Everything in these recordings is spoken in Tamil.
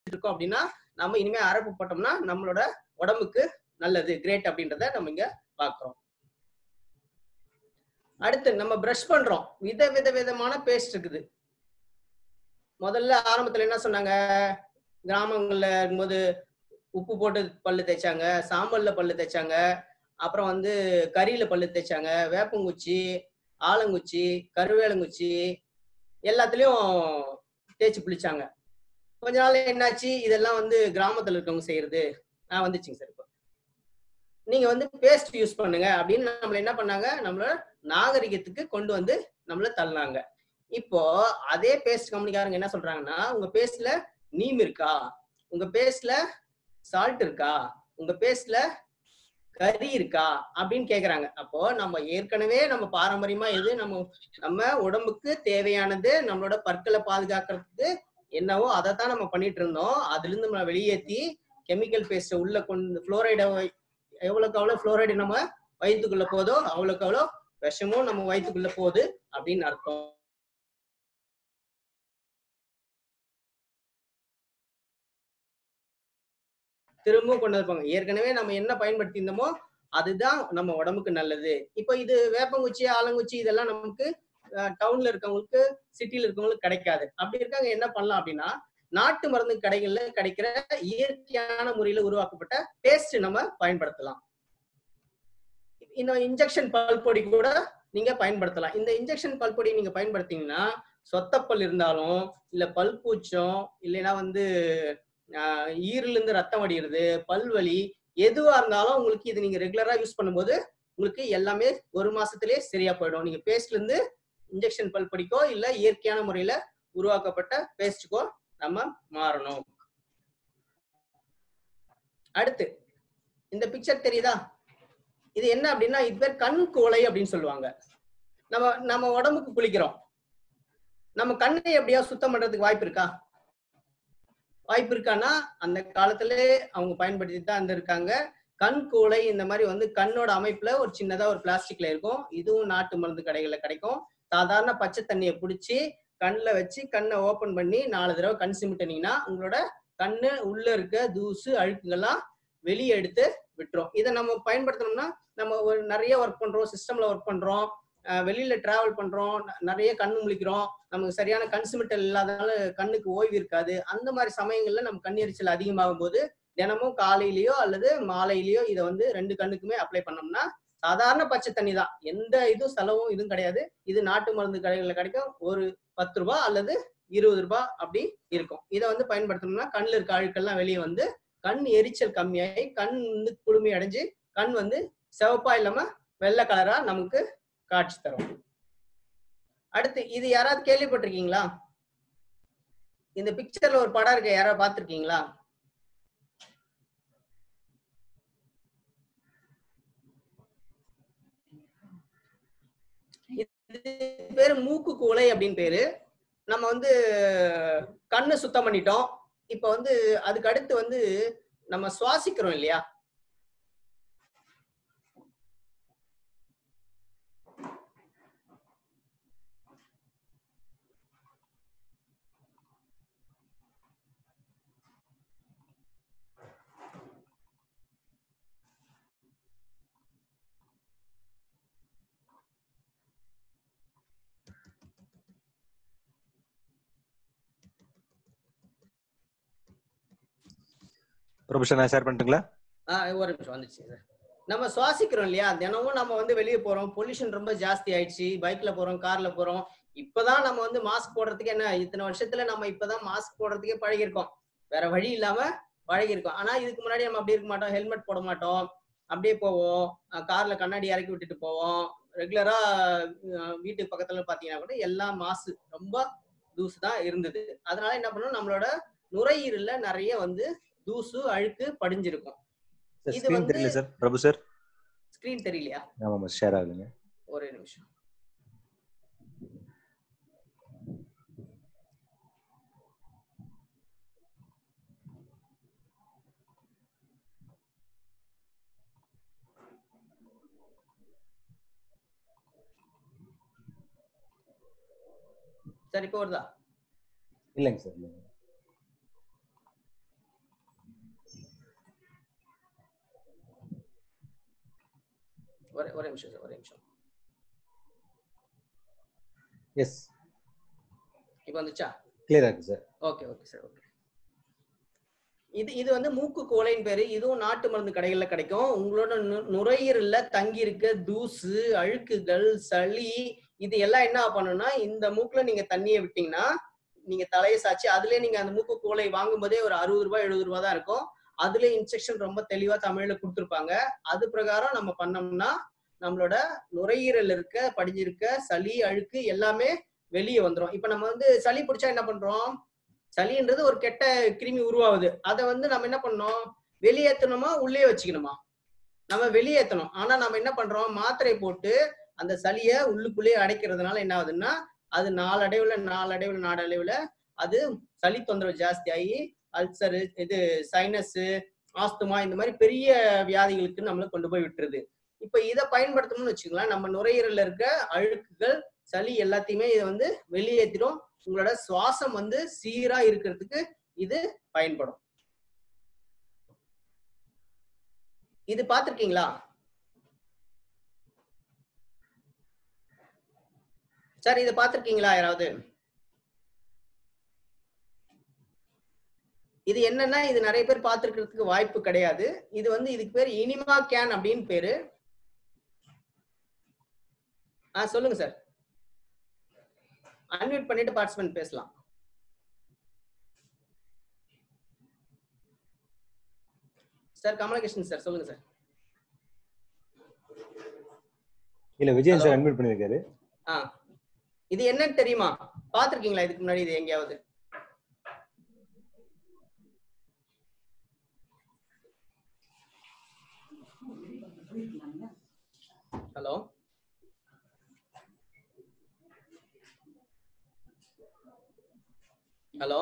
இருக்கோம் அப்படின்னா நம்ம இனிமே அரப்பு போட்டோம்னா நம்மளோட உடம்புக்கு நல்லது கிரேட் அப்படின்றத நம்ம இங்க பாக்குறோம் அடுத்து நம்ம பிரஷ் பண்றோம் வித வித விதமான பேஸ்ட் இருக்குது முதல்ல ஆரம்பத்துல என்ன சொன்னாங்க கிராமங்கள்ல இருக்கும்போது உப்பு போட்டு பல்லு தேய்ச்சாங்க சாம்பல்ல பல்லு தேய்ச்சாங்க அப்புறம் வந்து கறியில பல்லு தேய்ச்சாங்க வேப்பங்குச்சி ஆலங்குச்சி கருவேலங்குச்சி எல்லாத்துலயும் தேய்ச்சி பிடிச்சாங்க கொஞ்ச நாள் என்னாச்சு இதெல்லாம் வந்து கிராமத்துல இருக்கவங்க செய்யறது ஆஹ் வந்துச்சுங்க சார் இப்போ நீங்க வந்து பேஸ்ட் யூஸ் பண்ணுங்க அப்படின்னு நம்மள என்ன பண்ணாங்க நம்மள நாகரிகத்துக்கு கொண்டு வந்து நம்மள தள்ளினாங்க இப்போ அதே பேஸ்ட் கம்பெனிக்காரங்க என்ன சொல்றாங்கன்னா உங்க பேஸ்ட்ல நீம் இருக்கா உங்க பேஸ்ட்ல சால்ட் இருக்கா உங்க பேஸ்ட்ல கறி இருக்கா அப்படின்னு கேக்குறாங்க அப்போ நம்ம ஏற்கனவே நம்ம பாரம்பரியமா எது நம்ம நம்ம உடம்புக்கு தேவையானது நம்மளோட பற்களை பாதுகாக்கிறதுக்கு என்னவோ அதை தான் நம்ம பண்ணிட்டு இருந்தோம் அதுல இருந்து நம்ம வெளியேற்றி கெமிக்கல் பேஸ்ட உள்ள கொண்டு புளோரைட எவ்வளவுக்கு அவ்வளவு புளோரைடு நம்ம வயிற்றுக்குள்ள போதோ அவ்வளவுக்கு அவ்வளோ விஷமும் நம்ம வயிற்றுக்குள்ள போகுது அப்படின்னு அர்த்தம் திரும்பவும் கொண்டு இருப்பாங்க ஏற்கனவே நம்ம என்ன பயன்படுத்தி இருந்தோமோ அதுதான் நம்ம உடம்புக்கு நல்லது இப்போ இது வேப்பங்குச்சி ஆலங்குச்சி இதெல்லாம் நமக்கு டவுன்ல இருக்கவங்களுக்கு சிட்டில இருக்கவங்களுக்கு கிடைக்காது அப்படி இருக்காங்க என்ன பண்ணலாம் அப்படின்னா நாட்டு மருந்து கடைகள்ல கிடைக்கிற இயற்கையான முறையில உருவாக்கப்பட்ட பேஸ்ட் நம்ம பயன்படுத்தலாம் இன்னும் இன்ஜெக்ஷன் பல்பொடி கூட நீங்க பயன்படுத்தலாம் இந்த இன்ஜெக்ஷன் பல்பொடி நீங்க பயன்படுத்தீங்கன்னா சொத்தப்பல் இருந்தாலும் இல்ல பல் பூச்சம் இல்லைன்னா வந்து ஆஹ் ஈரல இருந்து ரத்தம் வடிகிறது பல்வலி எதுவா இருந்தாலும் உங்களுக்கு இது நீங்க ரெகுலரா யூஸ் பண்ணும்போது உங்களுக்கு எல்லாமே ஒரு மாசத்திலேயே சரியா போயிடும் நீங்க பேஸ்ட்ல இருந்து இன்ஜெக்ஷன் பல்பொடிக்கோ இல்ல இயற்கையான முறையில உருவாக்கப்பட்ட பேஸ்டுக்கோ நம்ம மாறணும் அடுத்து இந்த பிக்சர் தெரியுதா இது என்ன அப்படின்னா இது பேர் கண் கோலை அப்படின்னு சொல்லுவாங்க நம்ம நம்ம உடம்புக்கு குளிக்கிறோம் நம்ம கண்ணை எப்படியா சுத்தம் பண்றதுக்கு வாய்ப்பு இருக்கா வாய்ப்பு இருக்கான்னா அந்த காலத்துல அவங்க பயன்படுத்தி தான் இருந்திருக்காங்க கண் கூளை இந்த மாதிரி வந்து கண்ணோட அமைப்புல ஒரு சின்னதா ஒரு பிளாஸ்டிக்ல இருக்கும் இதுவும் நாட்டு மருந்து கடைகள்ல கிடைக்கும் சாதாரண பச்சை தண்ணியை பிடிச்சி கண்ணில் வச்சு கண்ணை ஓபன் பண்ணி நாலு தடவை கண் சிமிட்டினீங்கன்னா உங்களோட கண்ணு உள்ள இருக்க தூசு அழுக்குகள்லாம் வெளியே எடுத்து விட்டுரும் இதை நம்ம பயன்படுத்தணும்னா நம்ம ஒரு நிறைய ஒர்க் பண்றோம் சிஸ்டம்ல ஒர்க் பண்றோம் அஹ் வெளியில டிராவல் பண்றோம் ந- நிறைய கண்ணு முழிக்கிறோம் நமக்கு சரியான கண் சிமிட்டல் இல்லாதனால கண்ணுக்கு ஓய்வு இருக்காது அந்த மாதிரி சமயங்கள்ல நம்ம கண் எரிச்சல் அதிகமாகும் போது தினமும் காலையிலயோ அல்லது மாலையிலயோ இதை வந்து ரெண்டு கண்ணுக்குமே அப்ளை பண்ணோம்னா சாதாரண பச்சை தண்ணி தான் எந்த இதுவும் செலவும் இதுவும் கிடையாது இது நாட்டு மருந்து கடைகளில் கிடைக்கும் ஒரு பத்து ரூபாய் அல்லது இருபது ரூபாய் அப்படி இருக்கும் இதை வந்து பயன்படுத்தணும்னா கண்ணில் இருக்க அழுக்கெல்லாம் வெளியே வந்து கண் எரிச்சல் கம்மியாகி கண் வந்து குளுமை அடைஞ்சு கண் வந்து சிவப்பா இல்லாம வெள்ளை கலரா நமக்கு காட்சி தரும் அடுத்து இது யாராவது கேள்விப்பட்டிருக்கீங்களா இந்த பிக்சர்ல ஒரு படம் இருக்கு யாராவது பார்த்திருக்கீங்களா இது பேரு மூக்கு குலை அப்படின்னு பேரு நம்ம வந்து கண்ணு சுத்தம் பண்ணிட்டோம் இப்ப வந்து அதுக்கு அடுத்து வந்து நம்ம சுவாசிக்கிறோம் இல்லையா ப்ரொஃபஷர் நான் ஷேர் பண்ணிட்டுங்களா ஆஹ் ஒரு நிமிஷம் வந்துச்சு சார் நம்ம சுவாசிக்கிறோம் இல்லையா தினமும் நம்ம வந்து வெளியே போறோம் பொல்யூஷன் ரொம்ப ஜாஸ்தி ஆயிடுச்சு பைக்ல போறோம் கார்ல போறோம் இப்பதான் நம்ம வந்து மாஸ்க் போடுறதுக்கு என்ன இத்தனை வருஷத்துல நம்ம இப்பதான் மாஸ்க் போடுறதுக்கே பழகிருக்கோம் வேற வழி இல்லாம பழகிருக்கோம் ஆனா இதுக்கு முன்னாடி நம்ம அப்படி இருக்க மாட்டோம் ஹெல்மெட் போட மாட்டோம் அப்படியே போவோம் கார்ல கண்ணாடி இறக்கி விட்டுட்டு போவோம் ரெகுலரா வீட்டுக்கு பக்கத்துல பாத்தீங்கன்னா கூட எல்லாம் மாசு ரொம்ப தூசு தான் இருந்தது அதனால என்ன பண்ணணும் நம்மளோட நுரையீரல்ல நிறைய வந்து தூசு அழுக்கு படிஞ்சிருக்கும் சார் இது ஸ்க்ரீன் வந்து- தெரியல சார் பிரபு சார் ஸ்கிரீன் தெரியலையா ஆமாம் ஷேர் ஆகுதுங்க ஒரே நிமிஷம் சரி இப்போ வருதா இல்லைங்க சார் இல்லைங்க ஒரே ஒரே நிமிஷம் சார் ஒரே நிமிஷம் எஸ் இப்போ வந்துச்சா கிளியரா இருக்கு sir okay okay sir okay இது இது வந்து மூக்கு கோலைன்னு பேரு இதுவும் நாட்டு மருந்து கடைகள்ல கிடைக்கும் உங்களோட நு- நுரையீரல்ல தங்கி இருக்க தூசு அழுக்குகள் சளி இது எல்லாம் என்ன பண்ணணும்னா இந்த மூக்குல நீங்க தண்ணியை விட்டீங்கன்னா நீங்க தலையை சாச்சு அதுலயே நீங்க அந்த மூக்கு கோலை வாங்கும் போதே ஒரு அறுபது ரூபாய் எழுபது ரூபாய் தான் இருக்கும் அதுல இன்ஸ்ட்ரக்ஷன் ரொம்ப தெளிவா தமிழ்ல கொடுத்துருப்பாங்க அது பிரகாரம் நம்ம பண்ணோம்னா நம்மளோட நுரையீரல் இருக்க படிஞ்சிருக்க சளி அழுக்கு எல்லாமே வெளியே வந்துரும் இப்ப நம்ம வந்து சளி பிடிச்சா என்ன பண்றோம் சளின்றது ஒரு கெட்ட கிருமி உருவாகுது அதை வந்து நம்ம என்ன பண்ணோம் வெளியேற்றணுமா உள்ளே வச்சுக்கணுமா நம்ம வெளியேற்றணும் ஆனா நம்ம என்ன பண்றோம் மாத்திரை போட்டு அந்த சளியை உள்ளுக்குள்ளேயே அடைக்கிறதுனால என்ன ஆகுதுன்னா அது நாளடைவுல நாளடைவுல நாளடைவுல அது சளி தொந்தரவு ஜாஸ்தி ஆகி அல்சரு இது சைனஸ் ஆஸ்துமா இந்த மாதிரி பெரிய வியாதிகளுக்கு நம்மள கொண்டு போய் விட்டுருது இப்ப இதை பயன்படுத்தணும்னு வச்சுக்கலாம் நம்ம நுரையீரல்ல இருக்க அழுக்குகள் சளி எல்லாத்தையுமே இதை வந்து வெளியேற்றிடும் உங்களோட சுவாசம் வந்து சீரா இருக்கிறதுக்கு இது பயன்படும் இது பார்த்திருக்கீங்களா சார் இதை பார்த்திருக்கீங்களா யாராவது இது என்னன்னா இது நிறைய பேர் பார்த்திருக்கிறதுக்கு வாய்ப்பு கிடையாது இது வந்து இதுக்கு பேர் இனிமா கேன் அப்படின்னு பேரு ஆ சொல்லுங்க சார் அன்மியூட் பண்ணிட்டு பார்ட்டிசிபென்ட் பேசலாம் சார் கமலகிருஷ்ணன் சார் சொல்லுங்க சார் இல்ல விஜயன் சார் Hello. அட்மிட் பண்ணிருக்காரு ஆ இது என்னன்னு தெரியுமா பாத்திருக்கீங்களா இதுக்கு முன்னாடி இது எங்கேயாவது ஹலோ ஹலோ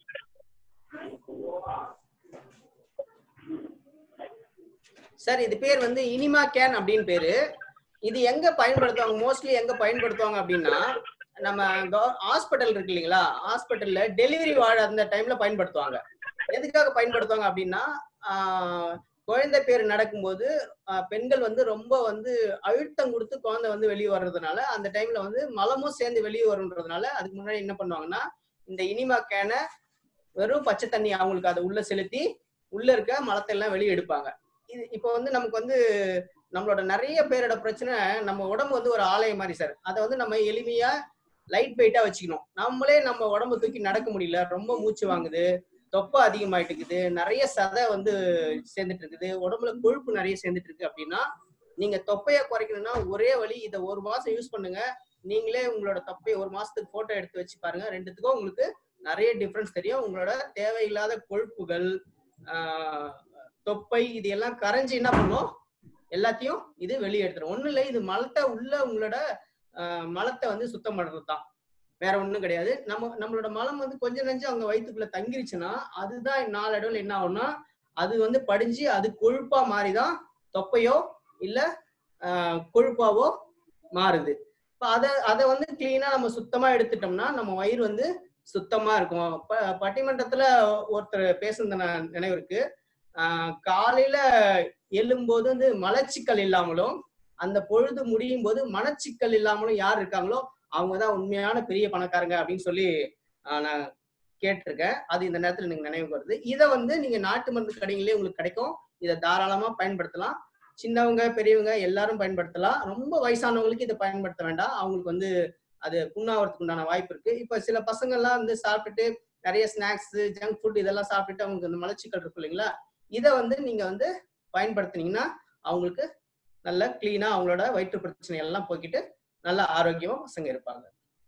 சார் இது பேர் வந்து இனிமா கேன் அப்படின்னு பேரு இது எங்க பயன்படுத்துவாங்க மோஸ்ட்லி எங்க பயன்படுத்துவாங்க அப்படின்னா நம்ம ஹாஸ்பிட்டல் இருக்கு இல்லைங்களா ஹாஸ்பிட்டல்ல டெலிவரி வார்டு அந்த டைம்ல பயன்படுத்துவாங்க எதுக்காக பயன்படுத்துவாங்க அப்படின்னா ஆஹ், குழந்தை பேர் நடக்கும்போது ஆஹ், பெண்கள் வந்து ரொம்ப வந்து அழுத்தம் கொடுத்து குழந்தை வந்து வெளியே வர்றதுனால அந்த டைம்ல வந்து மலமும் சேர்ந்து வெளியே வருன்றதுனால அதுக்கு முன்னாடி என்ன பண்ணுவாங்கன்னா இந்த இனிமா கேனை வெறும் பச்சை தண்ணி அவங்களுக்கு அதை உள்ள செலுத்தி உள்ள இருக்க மலத்தை எல்லாம் வெளியே எடுப்பாங்க இது இப்போ வந்து நமக்கு வந்து நம்மளோட நிறைய பேரோட பிரச்சனை நம்ம உடம்பு வந்து ஒரு ஆலயம் மாதிரி சார் அதை வந்து நம்ம எளிமையா லைட் வெயிட்டா வச்சுக்கணும் நம்மளே நம்ம உடம்பு தூக்கி நடக்க முடியல ரொம்ப மூச்சு வாங்குது தொப்பை அதிகமாயிட்டு இருக்குது நிறைய சதை வந்து சேர்ந்துட்டு இருக்குது உடம்புல கொழுப்பு நிறைய சேர்ந்துட்டு இருக்கு அப்படின்னா நீங்க தொப்பைய குறைக்கணும்னா ஒரே வழி இதை ஒரு மாசம் யூஸ் பண்ணுங்க நீங்களே உங்களோட தொப்பையை ஒரு மாசத்துக்கு போட்டோ எடுத்து வச்சு பாருங்க ரெண்டுத்துக்கும் உங்களுக்கு நிறைய டிஃபரன்ஸ் தெரியும் உங்களோட தேவையில்லாத கொழுப்புகள் ஆஹ், தொப்பை இது எல்லாம் கரைஞ்சு என்ன பண்ணும் எல்லாத்தையும் இது வெளியே எடுத்துரும் ஒண்ணும் இல்லை இது மலத்தை உள்ள உங்களோட ஆஹ், மலத்தை வந்து சுத்தம் பண்றது தான் வேற ஒண்ணும் கிடையாது நம்ம நம்மளோட மலம் வந்து கொஞ்சம் நஞ்சம் அவங்க வயிற்றுக்குள்ள தங்கிருச்சுன்னா அதுதான் நாளடைவில் என்ன ஆகும்னா அது வந்து படிஞ்சு அது கொழுப்பா மாறிதான் தொப்பையோ இல்ல ஆஹ், கொழுப்பாவோ மாறுது இப்போ அதை அதை வந்து கிளீனா நம்ம சுத்தமா எடுத்துட்டோம்னா நம்ம வயிறு வந்து சுத்தமா இருக்கும் ப- பட்டிமன்றத்துல ஒருத்தர் பேசுனது நான் நினைவு இருக்கு ஆஹ், காலையில எழும்போது வந்து மலச்சிக்கல் இல்லாமலும் அந்த பொழுது முடியும் போது மனச்சிக்கல் இல்லாமலும் யார் இருக்காங்களோ அவங்க தான் உண்மையான பெரிய பணக்காரங்க அப்படின்னு சொல்லி ஆஹ், நான் கேட்டிருக்கேன் அது இந்த நேரத்துல எனக்கு நினைவுக்கு வருது இதை வந்து நீங்க நாட்டு மருந்து கடைகளே உங்களுக்கு கிடைக்கும் இதை தாராளமா பயன்படுத்தலாம் சின்னவங்க பெரியவங்க எல்லாரும் பயன்படுத்தலாம் ரொம்ப வயசானவங்களுக்கு இதை பயன்படுத்த வேண்டாம் அவங்களுக்கு வந்து அது புண்ணாவறதுக்கு உண்டான வாய்ப்பு இருக்கு இப்ப சில பசங்க எல்லாம் வந்து சாப்பிட்டுட்டு நிறைய ஸ்நாக்ஸ் ஜங்க் ஃபுட் இதெல்லாம் சாப்பிட்டுட்டு அவங்களுக்கு அந்த மலச்சிக்கல் இருக்கும் இல்லைங்களா இதை வந்து நீங்க வந்து பயன்படுத்துனீங்கன்னா அவங்களுக்கு நல்ல கிளீனா அவங்களோட வயிற்று பிரச்சனை எல்லாம் போக்கிட்டு நல்ல ஆரோக்கியமா பசங்க இருப்பாங்க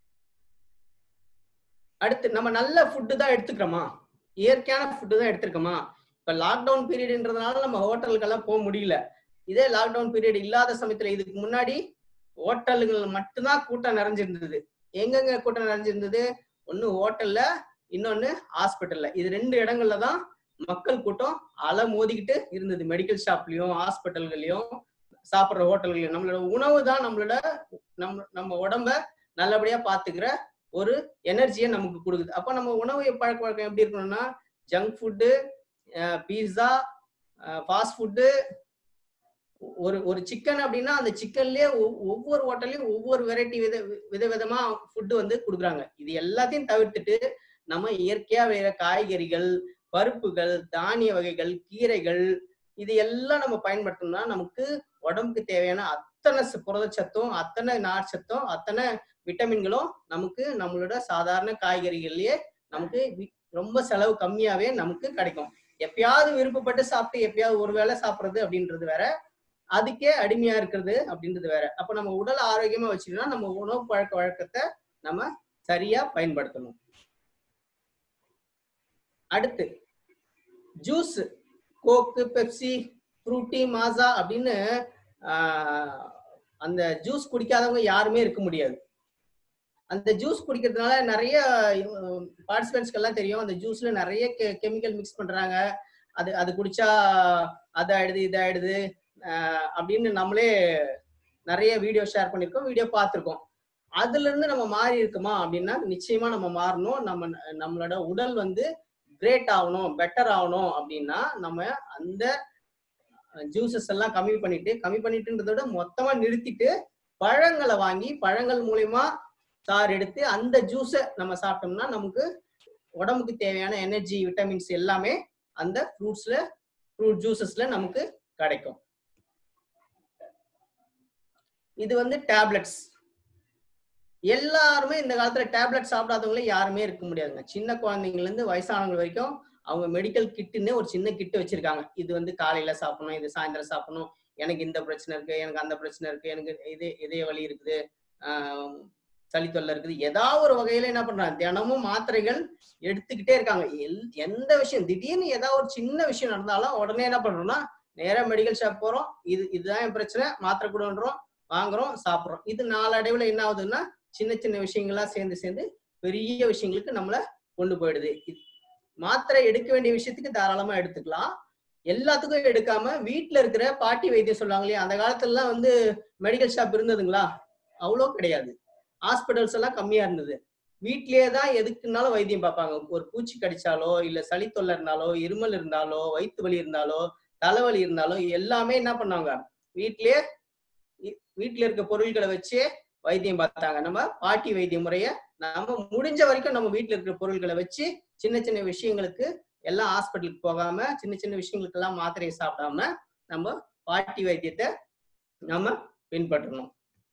அடுத்து நம்ம நல்ல ஃபுட்டு தான் எடுத்துக்கிறோமா இயற்கையான ஃபுட்டு தான் எடுத்துருக்கோமா இப்ப லாக்டவுன் பீரியட்ன்றதுனால நம்ம ஹோட்டலுக்கெல்லாம் போக முடியல இதே லாக்டவுன் பீரியட் இல்லாத சமயத்துல இதுக்கு முன்னாடி ஹோட்டலுகள் மட்டும்தான் கூட்டம் நிறைஞ்சிருந்தது எங்கெங்க கூட்டம் நிறைஞ்சிருந்தது ஒண்ணு ஹோட்டல்ல இன்னொன்னு ஹாஸ்பிட்டல்ல இது ரெண்டு இடங்கள்ல தான் மக்கள் கூட்டம் அலை மோதிக்கிட்டு இருந்தது மெடிக்கல் ஷாப்லயும் ஹாஸ்பிட்டல்களையும் சாப்பிடுற ஹோட்டல்களையும் நம்மளோட உணவு தான் நம்மளோட நம்ம நம்ம உடம்ப நல்லபடியா பாத்துக்கிற ஒரு எனர்ஜியை நமக்கு கொடுக்குது அப்ப நம்ம உணவு பழக்க வழக்கம் எப்படி இருக்கணும்னா junk food pizza fast food ஒரு ஒரு சிக்கன் அப்படின்னா அந்த சிக்கன்லயே ஒவ்வொரு ஹோட்டல்லையும் ஒவ்வொரு வெரைட்டி வித விதவிதமா ஃபுட்டு வந்து கொடுக்குறாங்க இது எல்லாத்தையும் தவிர்த்துட்டு நம்ம இயற்கையா வேற காய்கறிகள் பருப்புகள் தானிய வகைகள் கீரைகள் இது எல்லாம் நம்ம பயன்படுத்தணும்னா நமக்கு உடம்புக்கு தேவையான அத்தனை ச- புரதச்சத்தும் அத்தனை நார்ச்சத்தும் அத்தனை விட்டமின்களும் நமக்கு நம்மளோட சாதாரண காய்கறிகள்லயே நமக்கு வி- ரொம்ப செலவு கம்மியாவே நமக்கு கிடைக்கும் எப்பயாவது விருப்பப்பட்டு சாப்பிட்டு எப்பயாவது ஒரு வேளை சாப்பிடுறது அப்படின்றது வேற அதுக்கே அடிமையா இருக்கிறது அப்படின்றது வேற அப்ப நம்ம உடல் ஆரோக்கியமா வச்சுக்கணும்னா நம்ம உணவு பழக்க வழக்கத்தை நம்ம சரியா பயன்படுத்தணும் அடுத்து ஜூஸ் கோக்கு பெப்சி ஃப்ரூட்டி மாசா அப்படின்னு ஆஹ், அந்த ஜூஸ் குடிக்காதவங்க யாருமே இருக்க முடியாது அந்த ஜூஸ் குடிக்கிறதுனால நிறைய பார்ட்டிசிபென்ட்ஸ்க்கு எல்லாம் தெரியும் அந்த ஜூஸ்ல நிறைய கெமிக்கல் மிக்ஸ் பண்றாங்க அது அது குடிச்சா அது ஆயிடுது இது ஆயிடுது ஆஹ், அப்படின்னு நம்மளே நிறைய வீடியோ ஷேர் பண்ணியிருக்கோம் வீடியோ பார்த்துருக்கோம் அதுல இருந்து நம்ம மாறி இருக்குமா அப்படின்னா நிச்சயமா நம்ம மாறணும் நம்ம நம்மளோட உடல் வந்து கிரேட் ஆகணும் பெட்டர் ஆகணும் அப்படின்னா நம்ம அந்த ஜூசஸ் எல்லாம் கம்மி பண்ணிட்டு கம்மி பண்ணிட்டுன்றத விட மொத்தமா நிறுத்திட்டு பழங்களை வாங்கி பழங்கள் மூலியமா சாறு எடுத்து அந்த ஜூஸை நம்ம சாப்பிட்டோம்னா நமக்கு உடம்புக்கு தேவையான எனர்ஜி விட்டமின்ஸ் எல்லாமே அந்த ஃப்ரூட்ஸ்ல ஃப்ரூட் ஜூசஸ்ல நமக்கு கிடைக்கும் இது வந்து டேப்லெட்ஸ் எல்லாருமே இந்த காலத்துல டேப்லெட் சாப்பிடாதவங்களே யாருமே இருக்க முடியாதுங்க சின்ன குழந்தைங்கள்ல இருந்து வயசானவங்க வரைக்கும் அவங்க மெடிக்கல் கிட்டுன்னு ஒரு சின்ன கிட்டு வச்சிருக்காங்க இது வந்து காலையில சாப்பிடணும் இது சாயந்தரம் சாப்பிடணும் எனக்கு இந்த பிரச்சனை இருக்கு எனக்கு அந்த பிரச்சனை இருக்கு எனக்கு இது இதய வலி இருக்குது ஆஹ் சளி தொல்லை இருக்குது ஏதாவது ஒரு வகையில என்ன பண்றாங்க தினமும் மாத்திரைகள் எடுத்துக்கிட்டே இருக்காங்க எல்- எந்த விஷயம் திடீர்னு ஏதாவது ஒரு சின்ன விஷயம் நடந்தாலும் உடனே என்ன பண்றோம்னா நேரா மெடிக்கல் ஷாப் போறோம் இது இதுதான் என் பிரச்சனை மாத்திரை கொடுன்றோம் வாங்குறோம் சாப்பிடுறோம் இது நாளடைவுல என்ன ஆகுதுன்னா சின்ன சின்ன விஷயங்களா சேர்ந்து சேர்ந்து பெரிய விஷயங்களுக்கு நம்மள கொண்டு போயிடுது இ- மாத்திரை எடுக்க வேண்டிய விஷயத்துக்கு தாராளமா எடுத்துக்கலாம் எல்லாத்துக்கும் எடுக்காம வீட்ல இருக்கிற பாட்டி வைத்தியம் சொல்லுவாங்க இல்லையா அந்த காலத்துல எல்லாம் வந்து மெடிக்கல் ஷாப் இருந்ததுங்களா அவ்வளோ கிடையாது ஹாஸ்பிட்டல்ஸ் எல்லாம் கம்மியா இருந்தது வீட்லயே தான் எதுக்குனாலும் வைத்தியம் பார்ப்பாங்க ஒரு பூச்சி கடிச்சாலோ இல்ல சளி தொல்லை இருந்தாலோ இருமல் இருந்தாலோ வயிற்று வலி இருந்தாலோ தலைவலி இருந்தாலோ எல்லாமே என்ன பண்ணாங்க வீட்லயே இ- வீட்ல இருக்க பொருட்களை வச்சே வைத்தியம் பார்த்தாங்க நம்ம பாட்டி வைத்திய முறைய நம்ம முடிஞ்ச வரைக்கும் நம்ம வீட்ல இருக்கிற பொருட்களை வச்சு சின்ன சின்ன விஷயங்களுக்கு எல்லாம் ஹாஸ்பிட்டலுக்கு போகாம சின்ன சின்ன விஷயங்களுக்கு எல்லாம் மாத்திரையை சாப்பிடாம நம்ம பாட்டி வைத்தியத்தை நம்ம பின்பற்றணும்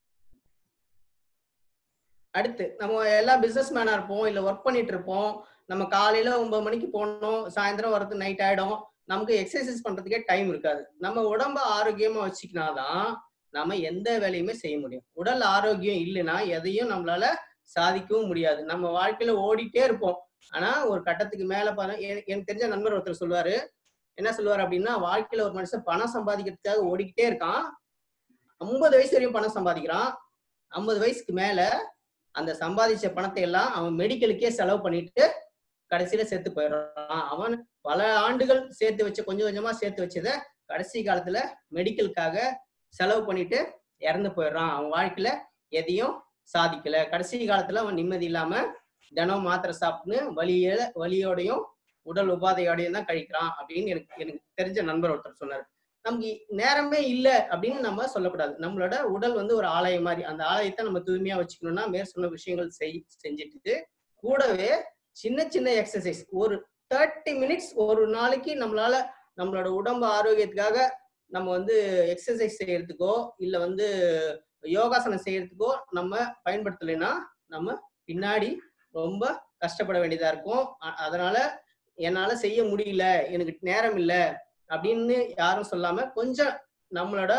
அடுத்து நம்ம எல்லாம் பிசினஸ் மேனா இருப்போம் இல்ல ஒர்க் பண்ணிட்டு இருப்போம் நம்ம காலையில ஒன்பது மணிக்கு போகணும் சாயந்தரம் வரது நைட் ஆயிடும் நமக்கு எக்ஸசைஸ் பண்றதுக்கே டைம் இருக்காது நம்ம உடம்ப ஆரோக்கியமா வச்சுக்கினாதான் நாம எந்த வேலையுமே செய்ய முடியும் உடல் ஆரோக்கியம் இல்லைன்னா எதையும் நம்மளால சாதிக்கவும் முடியாது நம்ம வாழ்க்கையில ஓடிட்டே இருப்போம் ஆனா ஒரு கட்டத்துக்கு மேல பாரு எனக்கு எனக்கு தெரிஞ்ச நண்பர் ஒருத்தர் சொல்லுவாரு என்ன சொல்லுவாரு அப்படின்னா வாழ்க்கையில ஒரு மனுஷன் பணம் சம்பாதிக்கிறதுக்காக ஓடிக்கிட்டே இருக்கான் ஐம்பது வயசு வரையும் பணம் சம்பாதிக்கிறான் ஐம்பது வயசுக்கு மேல அந்த சம்பாதிச்ச பணத்தை எல்லாம் அவன் மெடிக்கலுக்கே செலவு பண்ணிட்டு கடைசியில செத்து போயிடுறான் அவன் பல ஆண்டுகள் சேர்த்து வச்ச கொஞ்சம் கொஞ்சமா சேர்த்து வச்சத கடைசி காலத்துல மெடிக்கலுக்காக செலவு பண்ணிட்டு இறந்து போயிடுறான் அவன் வாழ்க்கையில எதையும் சாதிக்கல கடைசி காலத்துல அவன் நிம்மதி இல்லாம தினம் மாத்திரை சாப்பிட்டு வலிய வலியோடையும் உடல் உபாதையோடையும் தான் கழிக்கிறான் அப்படின்னு எனக்கு எனக்கு தெரிஞ்ச நண்பர் ஒருத்தர் சொன்னாரு நமக்கு நேரமே இல்ல அப்படின்னு நம்ம சொல்லக்கூடாது நம்மளோட உடல் வந்து ஒரு ஆலயம் மாதிரி அந்த ஆலயத்தை நம்ம தூய்மையா வச்சுக்கணும்னா மேற் சொன்ன விஷயங்கள் செய் செஞ்சுட்டு கூடவே சின்ன சின்ன எக்ஸசைஸ் ஒரு தேர்ட்டி மினிட்ஸ் ஒரு நாளைக்கு நம்மளால நம்மளோட உடம்பு ஆரோக்கியத்துக்காக நம்ம வந்து எக்ஸசைஸ் செய்யறதுக்கோ இல்ல வந்து யோகாசனம் செய்யறதுக்கோ நம்ம பயன்படுத்தலைன்னா நம்ம பின்னாடி ரொம்ப கஷ்டப்பட வேண்டியதா இருக்கும் அ- அதனால என்னால செய்ய முடியல எனக்கு நேரம் இல்ல அப்படின்னு யாரும் சொல்லாம கொஞ்சம் நம்மளோட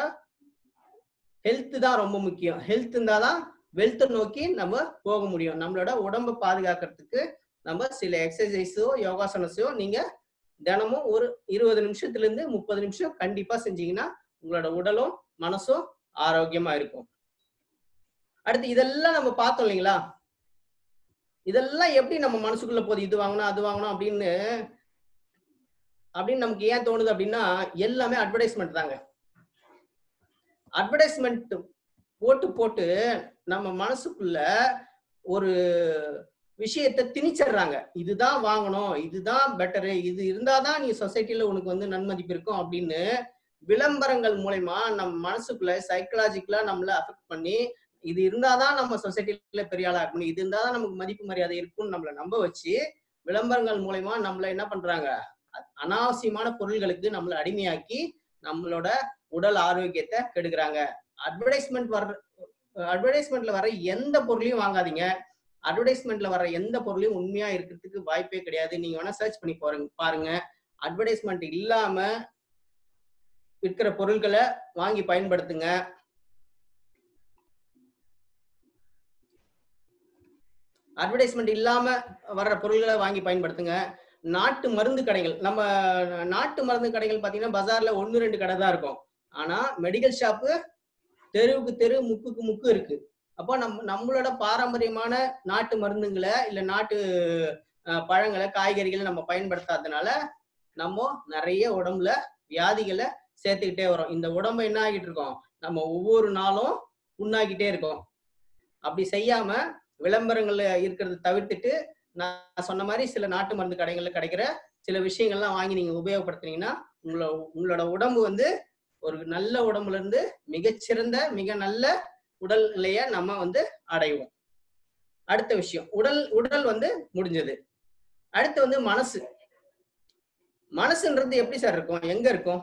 ஹெல்த் தான் ரொம்ப முக்கியம் ஹெல்த் இருந்தாதான் வெல்த் நோக்கி நம்ம போக முடியும் நம்மளோட உடம்பை பாதுகாக்கிறதுக்கு நம்ம சில எக்ஸசைஸோ யோகாசனஸோ நீங்க தினமும் ஒரு இருபது நிமிஷத்துல இருந்து முப்பது நிமிஷம் கண்டிப்பா செஞ்சீங்கன்னா உங்களோட உடலும் மனசும் ஆரோக்கியமா இருக்கும் அடுத்து இதெல்லாம் நம்ம பார்த்தோம் இல்லைங்களா இதெல்லாம் எப்படி நம்ம மனசுக்குள்ள போகுது இது வாங்கணும் அது வாங்கணும் அப்படின்னு அப்படின்னு நமக்கு ஏன் தோணுது அப்படின்னா எல்லாமே அட்வர்டைஸ்மெண்ட் தாங்க அட்வர்டைஸ்மெண்ட் போட்டு போட்டு நம்ம மனசுக்குள்ள ஒரு விஷயத்தை திணிச்சிடுறாங்க இதுதான் வாங்கணும் இதுதான் பெட்டரு இது இருந்தாதான் நீ சொசைட்டில உனக்கு வந்து நன்மதிப்பு இருக்கும் அப்படின்னு விளம்பரங்கள் மூலயமா நம்ம மனசுக்குள்ள சைக்கலாஜிக்கலா நம்மள அஃபெக்ட் பண்ணி இது இருந்தாதான் நம்ம சொசைட்டில பெரிய ஆளா இருக்கணும் இது இருந்தாதான் நமக்கு மதிப்பு மரியாதை இருக்கும்னு நம்மள நம்ப வச்சு விளம்பரங்கள் மூலயமா நம்மள என்ன பண்றாங்க அ- அனாவசியமான பொருள்களுக்கு நம்மள அடிமையாக்கி நம்மளோட உடல் ஆரோக்கியத்தை கெடுக்குறாங்க அட்வர்டைஸ்மெண்ட் வர்ற அட்வர்டைஸ்மெண்ட்ல வர எந்த பொருளையும் வாங்காதீங்க அட்வர்டைஸ்மெண்ட்ல வர எந்த பொருளையும் உண்மையா இருக்கிறதுக்கு வாய்ப்பே கிடையாது நீங்க வேணா சர்ச் பண்ணி பாருங்க பாருங்க அட்வர்டைஸ்மெண்ட் இல்லாம விற்கிற பொருட்களை வாங்கி பயன்படுத்துங்க அட்வர்டைஸ்மெண்ட் இல்லாம வர்ற பொருள்களை வாங்கி பயன்படுத்துங்க நாட்டு மருந்து கடைகள் நம்ம நாட்டு மருந்து கடைகள் பாத்தீங்கன்னா பஜார்ல ஒன்னு ரெண்டு கடை தான் இருக்கும் ஆனா மெடிக்கல் ஷாப்பு தெருவுக்கு தெரு முக்குக்கு முக்கு இருக்கு அப்போ நம்ம நம்மளோட பாரம்பரியமான நாட்டு மருந்துங்களை இல்ல நாட்டு அஹ், பழங்களை காய்கறிகளை நம்ம பயன்படுத்தாதனால நம்ம நிறைய உடம்புல வியாதிகளை சேர்த்துக்கிட்டே வரோம் இந்த உடம்ப என்ன ஆகிட்டு இருக்கோம் நம்ம ஒவ்வொரு நாளும் புண்ணாக்கிட்டே இருக்கோம் அப்படி செய்யாம விளம்பரங்கள்ல இருக்கிறத தவிர்த்துட்டு நான் சொன்ன மாதிரி சில நாட்டு மருந்து கடைகள்ல கிடைக்கிற சில விஷயங்கள்லாம் வாங்கி நீங்க உபயோகப்படுத்துனீங்கன்னா உங்களோட உங்களோட உடம்பு வந்து ஒரு நல்ல உடம்புல இருந்து மிகச்சிறந்த மிக நல்ல உடல் நிலைய நம்ம வந்து அடைவோம் அடுத்த விஷயம் உடல் உடல் வந்து முடிஞ்சது அடுத்து வந்து மனசு மனசுன்றது எப்படி சார் இருக்கும் எங்க இருக்கும்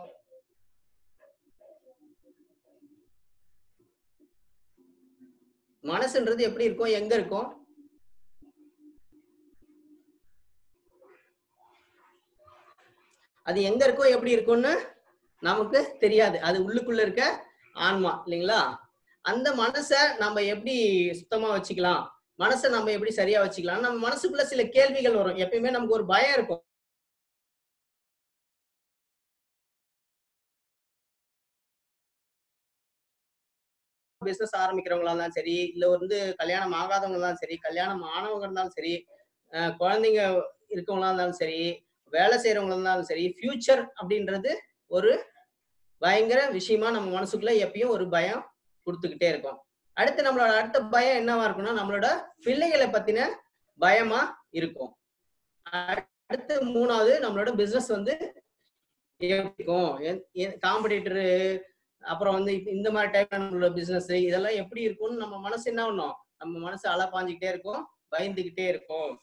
மனசுன்றது எப்படி இருக்கும் எங்க இருக்கும் அது எங்க இருக்கோ எப்படி இருக்கும்னு நமக்கு தெரியாது அது உள்ளுக்குள்ள இருக்க ஆன்மா இல்லைங்களா அந்த மனசை நம்ம எப்படி சுத்தமா வச்சுக்கலாம் மனசை நம்ம எப்படி சரியா வச்சுக்கலாம் நம்ம மனசுக்குள்ள சில கேள்விகள் வரும் எப்பயுமே நமக்கு ஒரு பயம் இருக்கும் பிசினஸ் ஆரம்பிக்கிறவங்களா இருந்தாலும் சரி இல்ல வந்து கல்யாணம் ஆகாதவங்க இருந்தாலும் சரி கல்யாணம் ஆனவங்க இருந்தாலும் சரி அஹ் குழந்தைங்க இருக்கவங்களா இருந்தாலும் சரி வேலை செய்யறவங்களா இருந்தாலும் சரி ஃபியூச்சர் அப்படின்றது ஒரு பயங்கர விஷயமா நம்ம மனசுக்குள்ள எப்பயும் ஒரு பயம் கொடுத்துக்கிட்டே இருக்கும் அடுத்து நம்மளோட அடுத்த பயம் என்னவா இருக்கும்னா நம்மளோட பிள்ளைகளை பத்தின பயமா இருக்கும் அடுத்து மூணாவது நம்மளோட பிசினஸ் வந்து எப்படி இருக்கும் காம்படிட்டரு அப்புறம் வந்து இப்ப இந்த மாதிரி டைப்ல நம்மளோட பிசினஸ் இதெல்லாம் எப்படி இருக்கும்னு நம்ம மனசு என்ன பண்ணும் நம்ம மனசு அலை பாஞ்சுக்கிட்டே இருக்கும் பயந்துகிட்டே இருக்கும்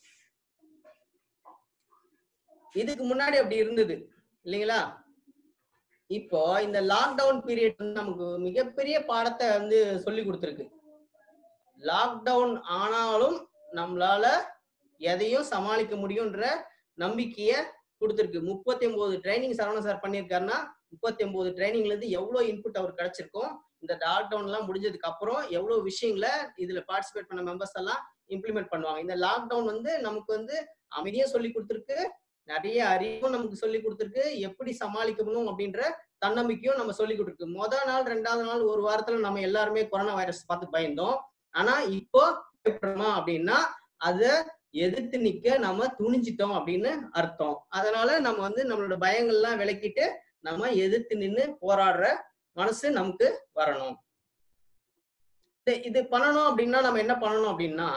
இதுக்கு முன்னாடி அப்படி இருந்தது இல்லைங்களா இப்போ இந்த லாக்டவுன் பீரியட் வந்து நமக்கு மிகப்பெரிய பாடத்தை வந்து சொல்லி கொடுத்துருக்கு லாக்டவுன் ஆனாலும் நம்மளால எதையும் சமாளிக்க முடியும்ன்ற நம்பிக்கைய கொடுத்துருக்கு முப்பத்தி ஒன்பது ட்ரைனிங் சரவணன் சார் பண்ணியிருக்காருன்னா முப்பத்தி ஒன்பது ட்ரைனிங்ல இருந்து எவ்வளவு இன்புட் அவர் கிடைச்சிருக்கும் இந்த லாக்டவுன் எல்லாம் முடிஞ்சதுக்கு அப்புறம் எவ்வளவு விஷயங்களை இதுல பார்ட்டிசிபேட் பண்ண மெம்பர்ஸ் எல்லாம் இம்ப்ளிமெண்ட் பண்ணுவாங்க இந்த லாக்டவுன் வந்து நமக்கு வந்து அமைதியும் சொல்லி கொடுத்துருக்கு நிறைய அறிவும் நமக்கு சொல்லி கொடுத்துருக்கு எப்படி சமாளிக்கணும் அப்படின்ற தன்னம்பிக்கையும் நம்ம சொல்லி கொடுத்துருக்கு முதல் நாள் ரெண்டாவது நாள் ஒரு வாரத்துல நம்ம எல்லாருமே கொரோனா வைரஸ் பார்த்து பயந்தோம் ஆனா இப்போ பயப்படுறோமா அப்படின்னா அத எதிர்த்து நிக்க நம்ம துணிஞ்சிட்டோம் அப்படின்னு அர்த்தம் அதனால நம்ம வந்து நம்மளோட பயங்கள்லாம் விளக்கிட்டு நம்ம எதிர்த்து நின்னு போராடுற மனசு நமக்கு வரணும் இது- இது பண்ணணும் அப்படின்னா நம்ம என்ன பண்ணணும் அப்படின்னா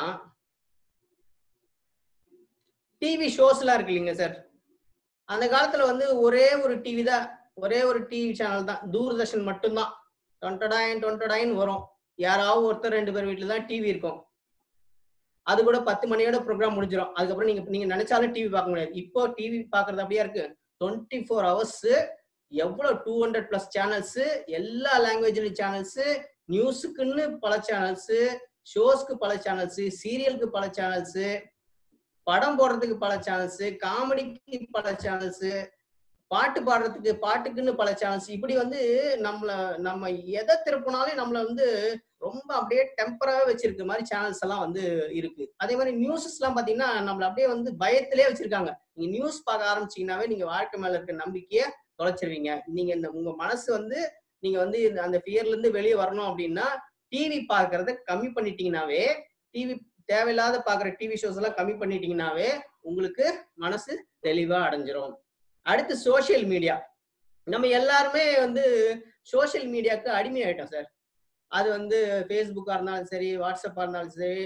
டிவி ஷோஸ் எல்லாம் இருக்கு இல்லைங்க சார் அந்த காலத்துல வந்து ஒரே ஒரு டிவி தான் ஒரே ஒரு டிவி சேனல் தான் தூர்தர்ஷன் மட்டும்தான் டொண்டடாயின் டொண்டடாயின் வரும் யாராவது ஒருத்தர் ரெண்டு பேர் வீட்டுல தான் டிவி இருக்கும் அது கூட பத்து மணியோட ப்ரோக்ராம் முடிஞ்சிடும் அதுக்கப்புறம் நீங்க நீங்க நினைச்சாலும் டிவி பார்க்க முடியாது இப்போ டிவி பாக்குறது அப்படியே இருக்கு டுவெண்ட்டி ஃபோர் ஹவர்ஸ் எவ்வளவு டூ ஹண்ட்ரட் பிளஸ் சேனல்ஸ் எல்லா லாங்குவேஜ்ல சேனல்ஸ் நியூஸுக்குன்னு பல சேனல்ஸ் ஷோஸ்க்கு பல சேனல்ஸ் சீரியலுக்கு பல சேனல்ஸ் படம் போடுறதுக்கு பல சேனல்ஸ் காமெடிக்கு பல சேனல்ஸ் பாட்டு பாடுறதுக்கு பாட்டுக்குன்னு பல சேனல்ஸ் இப்படி வந்து நம்மள நம்ம எதை திருப்பினாலும் நம்மள வந்து ரொம்ப அப்படியே டெம்பராகவே வச்சிருக்க மாதிரி சேனல்ஸ் எல்லாம் வந்து இருக்கு அதே மாதிரி நியூஸஸ் எல்லாம் பாத்தீங்கன்னா நம்மள அப்படியே வந்து பயத்திலே வச்சிருக்காங்க நீங்க நியூஸ் பார்க்க ஆரம்பிச்சீங்கன்னாவே நீங்க வாழ்க்கை மேல இருக்க நம்பிக்கைய தொலைச்சிருவீங்க நீங்க இந்த உங்க மனசு வந்து நீங்க வந்து இந்த- அந்த ஃபியர்ல இருந்து வெளியே வரணும் அப்படின்னா டிவி பார்க்கறத கம்மி பண்ணிட்டீங்கன்னாவே டிவி தேவையில்லாத பாக்குற டிவி ஷோஸ் எல்லாம் கம்மி பண்ணிட்டீங்கன்னாவே உங்களுக்கு மனசு தெளிவா அடைஞ்சிரும் அடுத்து சோஷியல் மீடியா நம்ம எல்லாருமே வந்து சோஷியல் மீடியாவுக்கு அடிமை ஆயிட்டோம் சார் அது வந்து ஃபேஸ்புக்கா இருந்தாலும் சரி வாட்ஸ்அப்பா இருந்தாலும் சரி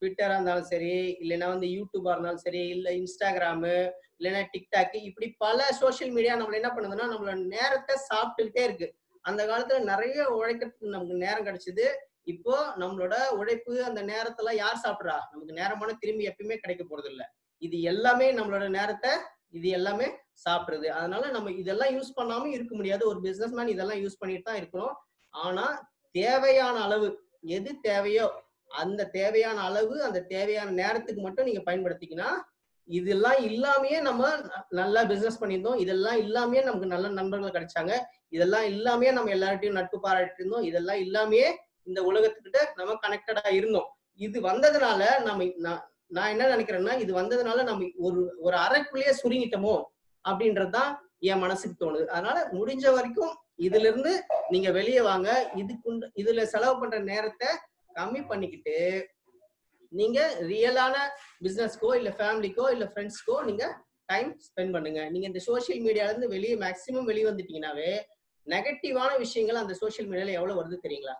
ட்விட்டரா இருந்தாலும் சரி இல்லைன்னா வந்து யூடியூபா இருந்தாலும் சரி இல்ல இன்ஸ்டாகிராமு இல்லைன்னா டிக்டாக் இப்படி பல சோஷியல் மீடியா நம்மள என்ன பண்ணுதுன்னா நம்மளோட நேரத்தை சாப்பிட்டுக்கிட்டே இருக்கு அந்த காலத்துல நிறைய உழைக்கிறதுக்கு நமக்கு நேரம் கிடைச்சது இப்போ நம்மளோட உழைப்பு அந்த நேரத்தெல்லாம் யார் சாப்பிடுறா நமக்கு நேரமான திரும்பி எப்பயுமே கிடைக்க போறது இல்ல இது எல்லாமே நம்மளோட நேரத்தை இது எல்லாமே சாப்பிடுறது அதனால நம்ம இதெல்லாம் யூஸ் பண்ணாம இருக்க முடியாது ஒரு பிசினஸ் மேன் இதெல்லாம் யூஸ் பண்ணிட்டு தான் இருக்கணும் ஆனா தேவையான அளவு எது தேவையோ அந்த தேவையான அளவு அந்த தேவையான நேரத்துக்கு மட்டும் நீங்க பயன்படுத்திக்கினா இதெல்லாம் இல்லாமயே நம்ம ந- நல்லா பிசினஸ் பண்ணியிருந்தோம் இதெல்லாம் இல்லாமயே நமக்கு நல்ல நண்பர்கள் கிடைச்சாங்க இதெல்லாம் இல்லாமயே நம்ம எல்லார்ட்டையும் நட்பு பாராட்டி இருந்தோம் இதெல்லாம் இல்லாமயே இந்த உலகத்துக்கிட்ட நம்ம கனெக்டடா இருந்தோம் இது வந்ததுனால நம்ம நான் நான் என்ன நினைக்கிறேன்னா இது வந்ததுனால நம்ம ஒரு ஒரு அறைக்குள்ளேயே சுருங்கிட்டோமோ அப்படின்றதுதான் என் மனசுக்கு தோணுது அதனால முடிஞ்ச வரைக்கும் இதுல இருந்து நீங்க வெளியே வாங்க இதுக்கு இதுல செலவு பண்ற நேரத்தை கம்மி பண்ணிக்கிட்டு நீங்க ரியலான பிசினஸ்க்கோ இல்ல ஃபேமிலிக்கோ இல்ல ஃப்ரெண்ட்ஸ்க்கோ நீங்க டைம் ஸ்பெண்ட் பண்ணுங்க நீங்க இந்த சோஷியல் மீடியால இருந்து வெளியே மேக்சிமம் வெளியே வந்துட்டீங்கன்னாவே நெகட்டிவான விஷயங்கள் அந்த சோஷியல் மீடியால எவ்வளவு வருது தெரியுங்களா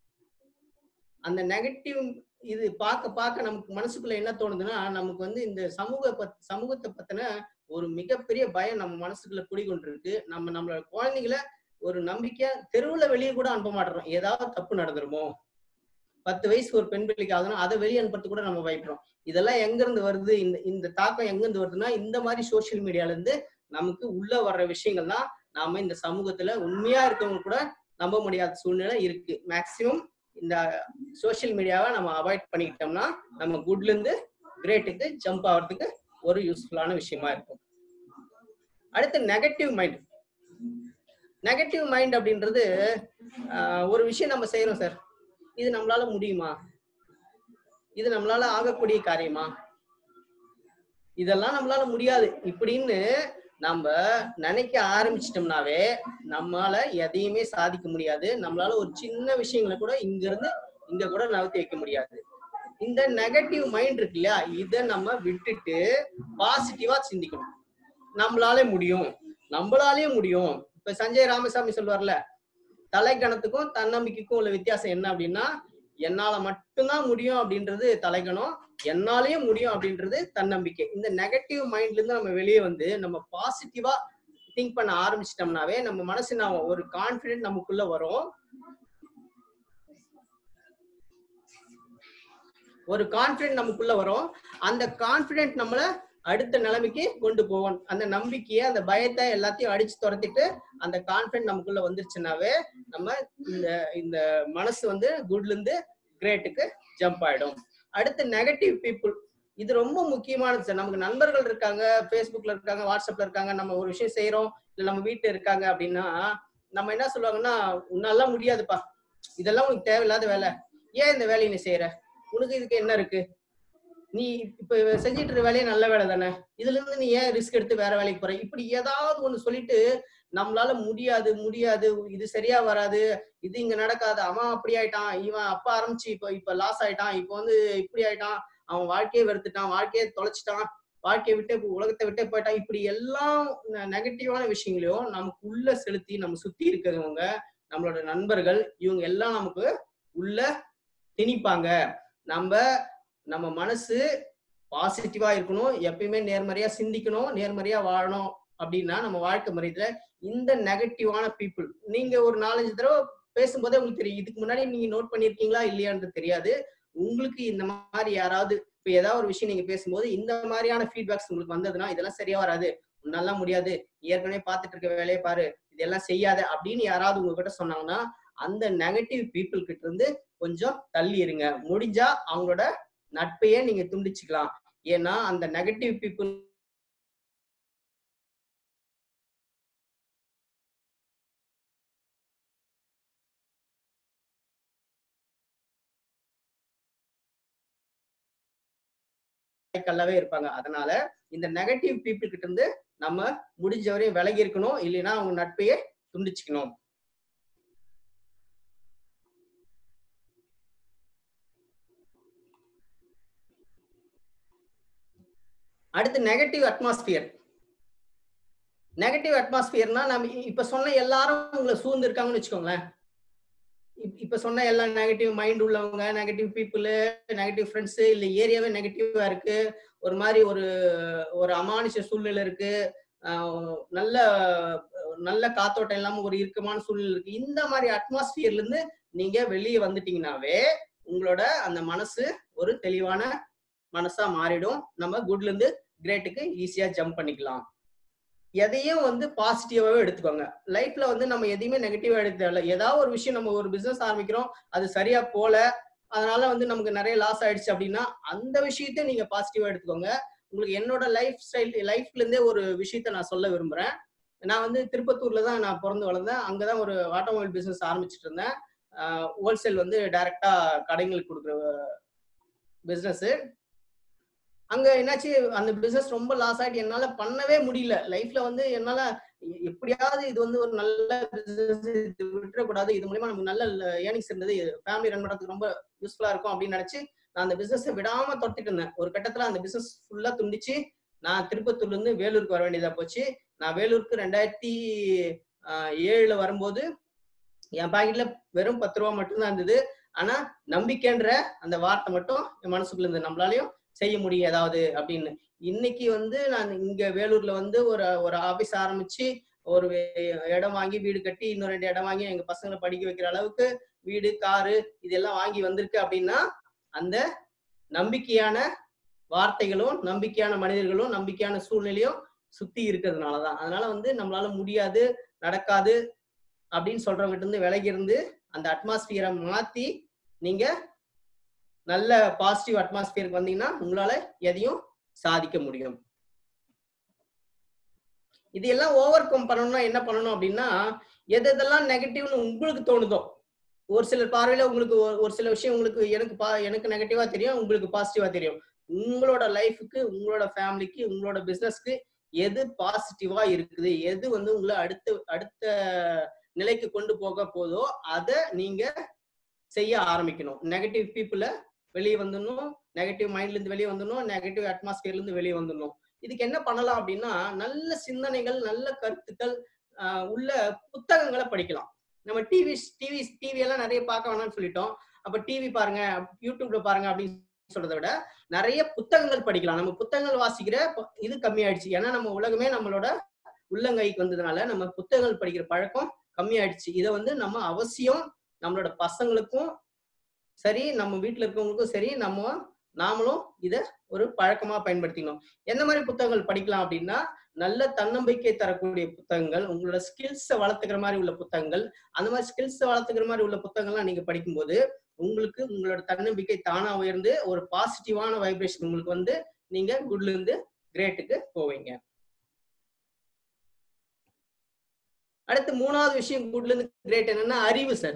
அந்த நெகட்டிவ் இது பார்க்க பார்க்க நமக்கு மனசுக்குள்ள என்ன தோணுதுன்னா நமக்கு வந்து இந்த சமூக பத் சமூகத்தை பத்தின ஒரு மிகப்பெரிய பயம் நம்ம மனசுக்குள்ள குடிகொண்டிருக்கு நம்ம நம்மளோட குழந்தைங்கள ஒரு நம்பிக்கையா தெருவுல வெளியே கூட அனுப்ப மாட்டோம் ஏதாவது தப்பு நடந்துருமோ பத்து வயசு ஒரு பெண் பிள்ளைக்கு ஆகுதுன்னா அதை வெளியே அனுப்புறது கூட நம்ம பயப்படுறோம் இதெல்லாம் எங்க இருந்து வருது இந்த இந்த தாக்கம் எங்க இருந்து வருதுன்னா இந்த மாதிரி சோஷியல் மீடியால இருந்து நமக்கு உள்ள வர்ற விஷயங்கள் தான் நாம இந்த சமூகத்துல உண்மையா இருக்கவங்க கூட நம்ப முடியாத சூழ்நிலை இருக்கு மேக்சிமம் இந்த சோஷியல் மீடியாவை நம்ம அவாய்ட் பண்ணிக்கிட்டோம்னா நம்ம குட்ல இருந்து கிரேட்டுக்கு ஜம்ப் ஆகிறதுக்கு ஒரு யூஸ்ஃபுல்லான விஷயமா இருக்கும் அடுத்து நெகட்டிவ் மைண்ட் நெகட்டிவ் மைண்ட் அப்படின்றது ஆஹ், ஒரு விஷயம் நம்ம செய்யறோம் சார் இது நம்மளால முடியுமா இது நம்மளால ஆகக்கூடிய காரியமா இதெல்லாம் நம்மளால முடியாது இப்படின்னு நம்ம நினைக்க ஆரம்பிச்சிட்டோம்னாவே நம்மளால எதையுமே சாதிக்க முடியாது நம்மளால ஒரு சின்ன விஷயங்களை கூட இங்க இருந்து இங்க கூட நகர்த்தி வைக்க முடியாது இந்த நெகட்டிவ் மைண்ட் இருக்கு இல்லையா இதை நம்ம விட்டுட்டு பாசிட்டிவா சிந்திக்கணும் நம்மளாலே முடியும் நம்மளாலே முடியும் இப்ப சஞ்சய் ராமசாமி சொல்லுவார்ல தலைக்கணத்துக்கும் தன்னம்பிக்கைக்கும் உள்ள வித்தியாசம் என்ன அப்படின்னா என்னால மட்டும்தான் முடியும் அப்படின்றது தலைக்கணம் என்னாலயே முடியும் அப்படின்றது தன்னம்பிக்கை இந்த நெகட்டிவ் மைண்ட்ல இருந்து நம்ம வெளியே வந்து நம்ம பாசிட்டிவா திங்க் பண்ண ஆரம்பிச்சிட்டோம்னாவே நம்ம மனசு நான் ஒரு கான்பிடென்ட் நமக்குள்ள வரும் ஒரு கான்பிடென்ட் நமக்குள்ள வரும் அந்த கான்பிடென்ட் நம்மள அடுத்த நிலைமைக்கு கொண்டு போவோம் அந்த நம்பிக்கையை அந்த பயத்தை எல்லாத்தையும் அடிச்சு துரத்திட்டு அந்த கான்பிடென்ட் நமக்குள்ள வந்துருச்சுனாவே நம்ம இந்த இந்த மனசு வந்து குட்ல இருந்து கிரேட்டுக்கு ஜம்ப் ஆயிடும் அடுத்து நெகட்டிவ் பீப்புள் இது ரொம்ப முக்கியமானது சார் நமக்கு நண்பர்கள் இருக்காங்க ஃபேஸ்புக்ல இருக்காங்க வாட்ஸ்அப்ல இருக்காங்க நம்ம ஒரு விஷயம் செய்யறோம் இல்ல நம்ம வீட்டுல இருக்காங்க அப்படின்னா நம்ம என்ன சொல்லுவாங்கன்னா உன்னாலாம் முடியாதுப்பா இதெல்லாம் உனக்கு தேவையில்லாத வேலை ஏன் இந்த வேலையை நீ செய்யற உனக்கு இதுக்கு என்ன இருக்கு நீ இப்ப செஞ்சிட்டு இருக்க வேலையே நல்ல வேலை தானே இதுல இருந்து நீ ஏன் ரிஸ்க் எடுத்து வேற வேலைக்கு போற இப்படி ஏதாவது ஒண்ணு சொல்லிட்டு நம்மளால முடியாது முடியாது இது சரியா வராது இது இங்க நடக்காது அவன் அப்படி ஆயிட்டான் இவன் அப்ப ஆரம்பிச்சு இப்ப இப்ப லாஸ் ஆயிட்டான் இப்ப வந்து இப்படி ஆயிட்டான் அவன் வாழ்க்கையை வெறுத்துட்டான் வாழ்க்கையை தொலைச்சிட்டான் வாழ்க்கையை விட்டு இப்ப உலகத்தை விட்டு போயிட்டான் இப்படி எல்லாம் நெகட்டிவான விஷயங்களையும் நமக்கு உள்ள செலுத்தி நம்ம சுத்தி இருக்கிறவங்க நம்மளோட நண்பர்கள் இவங்க எல்லாம் நமக்கு உள்ள திணிப்பாங்க நம்ம நம்ம மனசு பாசிட்டிவா இருக்கணும் எப்பயுமே நேர்மறையா சிந்திக்கணும் நேர்மறையா வாழணும் அப்படின்னா நம்ம வாழ்க்கை முறையில இந்த நெகட்டிவான பீப்புள் நீங்க ஒரு நாலஞ்சு தடவை பேசும்போதே உங்களுக்கு தெரியும் இதுக்கு முன்னாடி நீங்க நோட் பண்ணிருக்கீங்களா இல்லையான்றது தெரியாது உங்களுக்கு இந்த மாதிரி யாராவது இப்ப ஏதாவது ஒரு விஷயம் நீங்க பேசும்போது இந்த மாதிரியான ஃபீட்பேக்ஸ் உங்களுக்கு வந்ததுன்னா இதெல்லாம் சரியா வராது உன்னால முடியாது ஏற்கனவே பார்த்துட்டு இருக்க வேலையை பாரு இதெல்லாம் செய்யாத அப்படின்னு யாராவது உங்ககிட்ட சொன்னாங்கன்னா அந்த நெகட்டிவ் பீப்புள் கிட்ட இருந்து கொஞ்சம் தள்ளி இருங்க முடிஞ்சா அவங்களோட நட்பையே நீங்க துண்டிச்சுக்கலாம் ஏன்னா அந்த நெகட்டிவ் பீப்புள் கல்லாவே இருப்பாங்க அதனால இந்த நெகட்டிவ் பீப்புள் கிட்ட இருந்து நம்ம முடிஞ்ச வரையும் விலகி இருக்கணும் இல்லைன்னா அவங்க நட்பையே துண்டிச்சுக்கணும் அடுத்து நெகட்டிவ் அட்மாஸ்பியர் நெகட்டிவ் அட்மாஸ்பியர்னா நம்ம இ- இப்ப சொன்ன எல்லாரும் உங்களை சூழ்ந்து இருக்காங்கன்னு வச்சுக்கோங்களேன் இப்- இப்ப சொன்ன எல்லா நெகட்டிவ் மைண்ட் உள்ளவங்க நெகட்டிவ் பீப்புள் நெகட்டிவ் ஃப்ரெண்ட்ஸ் இல்ல ஏரியாவே நெகட்டிவா இருக்கு ஒரு மாதிரி ஒரு ஒரு அமானுஷ சூழ்நிலை இருக்கு ஆஹ் நல்ல நல்ல காத்தோட்டம் இல்லாம ஒரு இறுக்கமான சூழ்நிலை இருக்கு இந்த மாதிரி அட்மாஸ்பியர்ல இருந்து நீங்க வெளியே வந்துட்டீங்கன்னாவே உங்களோட அந்த மனசு ஒரு தெளிவான மனசா மாறிடும் நம்ம குட்ல இருந்து கிரேட்டுக்கு ஈஸியா ஜம்ப் பண்ணிக்கலாம் எதையும் வந்து பாசிட்டிவாவே எடுத்துக்கோங்க லைஃப்ல வந்து நம்ம எதையுமே நெகட்டிவா எடுக்க தேவையில்ல ஏதாவது ஒரு விஷயம் நம்ம ஒரு பிசினஸ் ஆரம்பிக்கிறோம் அது சரியா போல அதனால வந்து நமக்கு நிறைய லாஸ் ஆயிடுச்சு அப்படின்னா அந்த விஷயத்த நீங்க பாசிட்டிவா எடுத்துக்கோங்க உங்களுக்கு என்னோட லைஃப் ஸ்டைல் லைஃப்ல இருந்தே ஒரு விஷயத்த நான் சொல்ல விரும்புறேன் நான் வந்து திருப்பத்தூர்ல தான் நான் பிறந்து வளர்ந்தேன் அங்கதான் ஒரு ஆட்டோமொபைல் பிசினஸ் ஆரம்பிச்சிட்டு இருந்தேன் ஹோல்சேல் வந்து டைரக்டா கடைங்களுக்கு கொடுக்குற பிசினஸ் அங்க என்னாச்சு அந்த பிசினஸ் ரொம்ப லாஸ் ஆயிட்டு என்னால பண்ணவே முடியல லைஃப்ல வந்து என்னால எ- எப்படியாவது இது வந்து ஒரு நல்ல பிசினஸ் இது விட்டுறக்கூடாது இது மூலியமா நமக்கு நல்ல ஏர்னிங்ஸ் இருந்தது ஃபேமிலி ரன் பண்றதுக்கு ரொம்ப யூஸ்ஃபுல்லா இருக்கும் அப்படின்னு நினைச்சு நான் அந்த பிசினஸ் விடாம தொட்டிட்டு இருந்தேன் ஒரு கட்டத்துல அந்த பிசினஸ் ஃபுல்லா துண்டிச்சு நான் திருப்பத்தூர்ல இருந்து வேலூருக்கு வர வேண்டியதா போச்சு நான் வேலூருக்கு ரெண்டாயிரத்தி ஆஹ் ஏழுல வரும்போது என் பாக்கெட்ல வெறும் பத்து ரூபா மட்டும்தான் இருந்தது ஆனா நம்பிக்கைன்ற அந்த வார்த்தை மட்டும் என் மனசுக்குள்ள இருந்தது நம்மளாலையும் செய்ய முடியும் ஏதாவது அப்படின்னு இன்னைக்கு வந்து நான் இங்க வேலூர்ல வந்து ஒரு ஒரு ஆபீஸ் ஆரம்பிச்சு ஒரு வே- இடம் வாங்கி வீடு கட்டி இன்னும் ரெண்டு இடம் வாங்கி எங்க பசங்களை படிக்க வைக்கிற அளவுக்கு வீடு காரு இதெல்லாம் வாங்கி வந்திருக்கு அப்படின்னா அந்த நம்பிக்கையான வார்த்தைகளும் நம்பிக்கையான மனிதர்களும் நம்பிக்கையான சூழ்நிலையும் சுத்தி இருக்கிறதுனாலதான் அதனால வந்து நம்மளால முடியாது நடக்காது அப்படின்னு சொல்றவங்க இருந்து விலகி இருந்து அந்த அட்மாஸ்பியரை மாத்தி நீங்க நல்ல பாசிட்டிவ் அட்மாஸ்பியருக்கு வந்தீங்கன்னா உங்களால எதையும் சாதிக்க முடியும் இது எல்லாம் ஓவர் கம் பண்ணணும்னா என்ன பண்ணணும் அப்படின்னா எது எதெல்லாம் நெகட்டிவ்னு உங்களுக்கு தோணுதோ ஒரு சிலர் பார்வையில உங்களுக்கு ஒரு- ஒரு சில விஷயம் உங்களுக்கு எனக்கு பா எனக்கு நெகட்டிவா தெரியும் உங்களுக்கு பாசிட்டிவா தெரியும் உங்களோட லைஃபுக்கு உங்களோட ஃபேமிலிக்கு உங்களோட பிசினஸ்க்கு எது பாசிட்டிவா இருக்குது எது வந்து உங்களை அடுத்த அடுத்த நிலைக்கு கொண்டு போக போதோ அதை நீங்க செய்ய ஆரம்பிக்கணும் நெகட்டிவ் பீப்புளை வெளியே வந்துடணும் நெகட்டிவ் மைண்ட்ல இருந்து வெளியே வந்துடணும் நெகட்டிவ் அட்மாஸ்பியர்ல இருந்து வெளியே வந்துடணும் இதுக்கு என்ன பண்ணலாம் அப்படின்னா நல்ல சிந்தனைகள் நல்ல கருத்துக்கள் ஆஹ் உள்ள புத்தகங்களை படிக்கலாம் நம்ம டிவி டிவி டிவி எல்லாம் நிறைய பார்க்க வேணாம்னு சொல்லிட்டோம் அப்ப டிவி பாருங்க யூடியூப்ல பாருங்க அப்படின்னு சொல்றதை விட நிறைய புத்தகங்கள் படிக்கலாம் நம்ம புத்தகங்கள் வாசிக்கிற ப- இது கம்மியாயிடுச்சு ஏன்னா நம்ம உலகமே நம்மளோட உள்ளங்கைக்கு வந்ததுனால நம்ம புத்தகங்கள் படிக்கிற பழக்கம் கம்மியாயிடுச்சு இதை வந்து நம்ம அவசியம் நம்மளோட பசங்களுக்கும் சரி நம்ம வீட்ல இருக்கவங்களுக்கும் சரி நம்ம நாமளும் இத ஒரு பழக்கமா பயன்படுத்திக்கணும் எந்த மாதிரி புத்தகங்கள் படிக்கலாம் அப்படின்னா நல்ல தன்னம்பிக்கை தரக்கூடிய புத்தகங்கள் உங்களோட ஸ்கில்ஸை வளர்த்துக்கிற மாதிரி உள்ள புத்தகங்கள் அந்த மாதிரி ஸ்கில்ஸை வளர்த்துக்கிற மாதிரி உள்ள புத்தகங்கள்லாம் நீங்க படிக்கும்போது உங்களுக்கு உங்களோட தன்னம்பிக்கை தானா உயர்ந்து ஒரு பாசிட்டிவான வைப்ரேஷன் உங்களுக்கு வந்து நீங்க குட்ல இருந்து கிரேட்டுக்கு போவீங்க அடுத்து மூணாவது விஷயம் குட்ல இருந்து கிரேட் என்னன்னா அறிவு சார்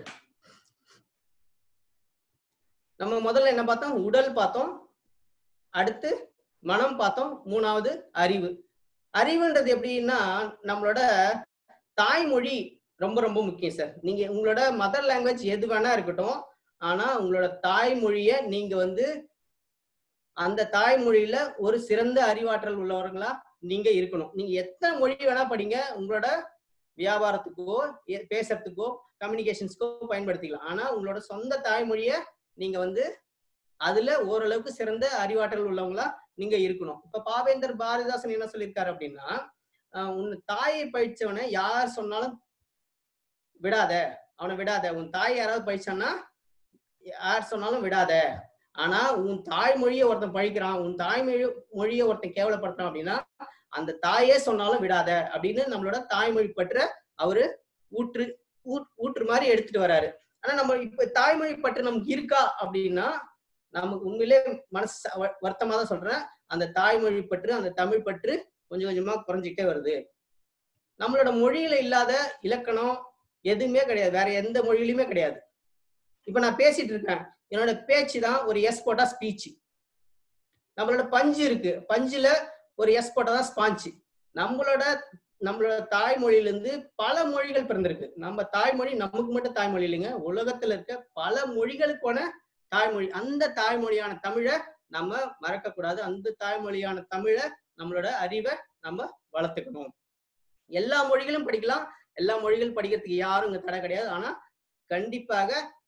நம்ம முதல்ல என்ன பார்த்தோம் உடல் பார்த்தோம் அடுத்து மனம் பார்த்தோம் மூணாவது அறிவு அறிவுன்றது எப்படின்னா நம்மளோட தாய்மொழி ரொம்ப ரொம்ப முக்கியம் சார் நீங்க உங்களோட மதர் லாங்குவேஜ் எது வேணா இருக்கட்டும் ஆனா உங்களோட தாய்மொழிய நீங்க வந்து அந்த தாய்மொழியில ஒரு சிறந்த அறிவாற்றல் உள்ளவர்களா நீங்க இருக்கணும் நீங்க எத்தனை மொழி வேணா படிங்க உங்களோட வியாபாரத்துக்கோ எ- பேசுறதுக்கோ கம்யூனிகேஷன்ஸ்க்கோ பயன்படுத்திக்கலாம் ஆனா உங்களோட சொந்த தாய்மொழிய நீங்க வந்து அதுல ஓரளவுக்கு சிறந்த அறிவாற்றல் உள்ளவங்களா நீங்க இருக்கணும் இப்ப பாவேந்தர் பாரதிதாசன் என்ன சொல்லியிருக்காரு அப்படின்னா ஆஹ் உன் தாயை பயிற்சவனை யார் சொன்னாலும் விடாத அவனை விடாத உன் தாய் யாராவது பயிற்சான்னா யார் சொன்னாலும் விடாத ஆனா உன் தாய்மொழியை ஒருத்தன் பழிக்கிறான் உன் தாய்மொழி மொழியை ஒருத்தன் கேவலப்படுத்துறான் அப்படின்னா அந்த தாயே சொன்னாலும் விடாத அப்படின்னு நம்மளோட தாய்மொழி பற்ற அவரு ஊற்று ஊ- ஊற்று மாதிரி எடுத்துட்டு வராரு ஆனா நம்ம இப்ப தாய்மொழி பற்று நமக்கு இருக்கா அப்படின்னா நமக்கு உண்மையிலே மனசு வ- வருத்தமா தான் சொல்றேன் அந்த தாய்மொழி பற்று அந்த தமிழ் பற்று கொஞ்சம் கொஞ்சமா குறைஞ்சிக்கிட்டே வருது நம்மளோட மொழியில இல்லாத இலக்கணம் எதுவுமே கிடையாது வேற எந்த மொழியிலுமே கிடையாது இப்ப நான் பேசிட்டு இருக்கேன் என்னோட பேச்சு தான் ஒரு எஸ் போட்டா ஸ்பீச் நம்மளோட பஞ்சு இருக்கு பஞ்சுல ஒரு எஸ் போட்டா தான் ஸ்பாஞ்சு நம்மளோட நம்மளோட தாய்மொழியில இருந்து பல மொழிகள் பிறந்திருக்கு நம்ம தாய்மொழி நமக்கு மட்டும் தாய்மொழி இல்லைங்க உலகத்துல இருக்க பல மொழிகளுக்கான தாய்மொழி அந்த தாய்மொழியான தமிழை நம்ம மறக்க கூடாது அந்த தாய்மொழியான தமிழை நம்மளோட அறிவை நம்ம வளர்த்துக்கணும் எல்லா மொழிகளும் படிக்கலாம் எல்லா மொழிகள் படிக்கிறதுக்கு யாரும் இங்க தடை கிடையாது ஆனா கண்டிப்பாக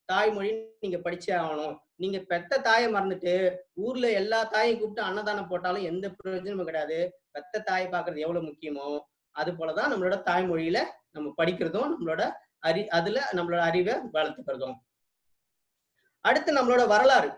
தாய்மொழி நீங்க படிச்சே ஆகணும் நீங்க பெத்த தாயை மறந்துட்டு ஊர்ல எல்லா தாயும் கூப்பிட்டு அன்னதானம் போட்டாலும் எந்த பிரயோஜனமும் கிடையாது பெத்த தாயை பார்க்கறது எவ்வளவு முக்கியமோ அது போலதான் நம்மளோட தாய்மொழியில நம்ம படிக்கிறதும் நம்மளோட அறி அதுல நம்மளோட அறிவை வளர்த்துக்கிறதும் அடுத்து நம்மளோட வரலாறு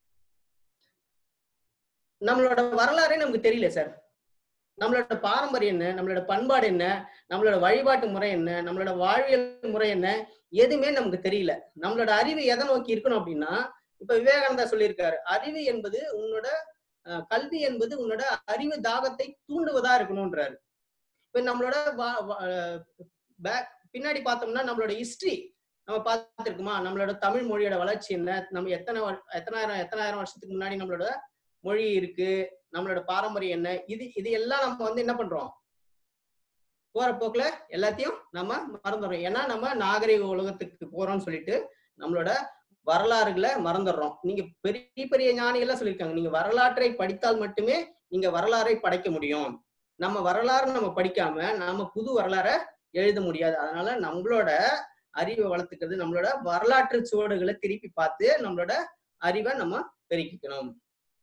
நம்மளோட வரலாறே நமக்கு தெரியல சார் நம்மளோட பாரம்பரியம் என்ன நம்மளோட பண்பாடு என்ன நம்மளோட வழிபாட்டு முறை என்ன நம்மளோட வாழ்வியல் முறை என்ன எதுவுமே நமக்கு தெரியல நம்மளோட அறிவு எதை நோக்கி இருக்கணும் அப்படின்னா இப்ப விவேகானந்தா சொல்லியிருக்காரு அறிவு என்பது உன்னோட அஹ், கல்வி என்பது உன்னோட அறிவு தாகத்தை தூண்டுவதா இருக்கணும்ன்றாரு இப்ப நம்மளோட வா- வா- அஹ், back- பின்னாடி பார்த்தோம்னா நம்மளோட ஹிஸ்டரி நம்ம பார்த்துருக்குமா நம்மளோட தமிழ் மொழியோட வளர்ச்சி என்ன நம்ம எத்தனை வரு- எத்தனாயிரம் எத்தனாயிரம் வருஷத்துக்கு முன்னாடி நம்மளோட மொழி இருக்கு நம்மளோட பாரம்பரியம் என்ன இது இது எல்லாம் நம்ம வந்து என்ன பண்றோம் போற போக்குல எல்லாத்தையும் நம்ம மறந்துடுறோம் ஏன்னா நம்ம நாகரிக உலகத்துக்கு போறோம்னு சொல்லிட்டு நம்மளோட வரலாறுகளை மறந்துடுறோம் நீங்க பெரிய பெரிய ஞானிகள்லாம் சொல்லியிருக்காங்க நீங்க வரலாற்றை படித்தால் மட்டுமே நீங்க வரலாறை படைக்க முடியும் நம்ம வரலாறு நம்ம படிக்காம நாம புது வரலாறை எழுத முடியாது அதனால நம்மளோட அறிவை வளர்த்துக்கிறது நம்மளோட வரலாற்று சுவடுகளை திருப்பி பார்த்து நம்மளோட அறிவை நம்ம பெருக்கிக்கணும்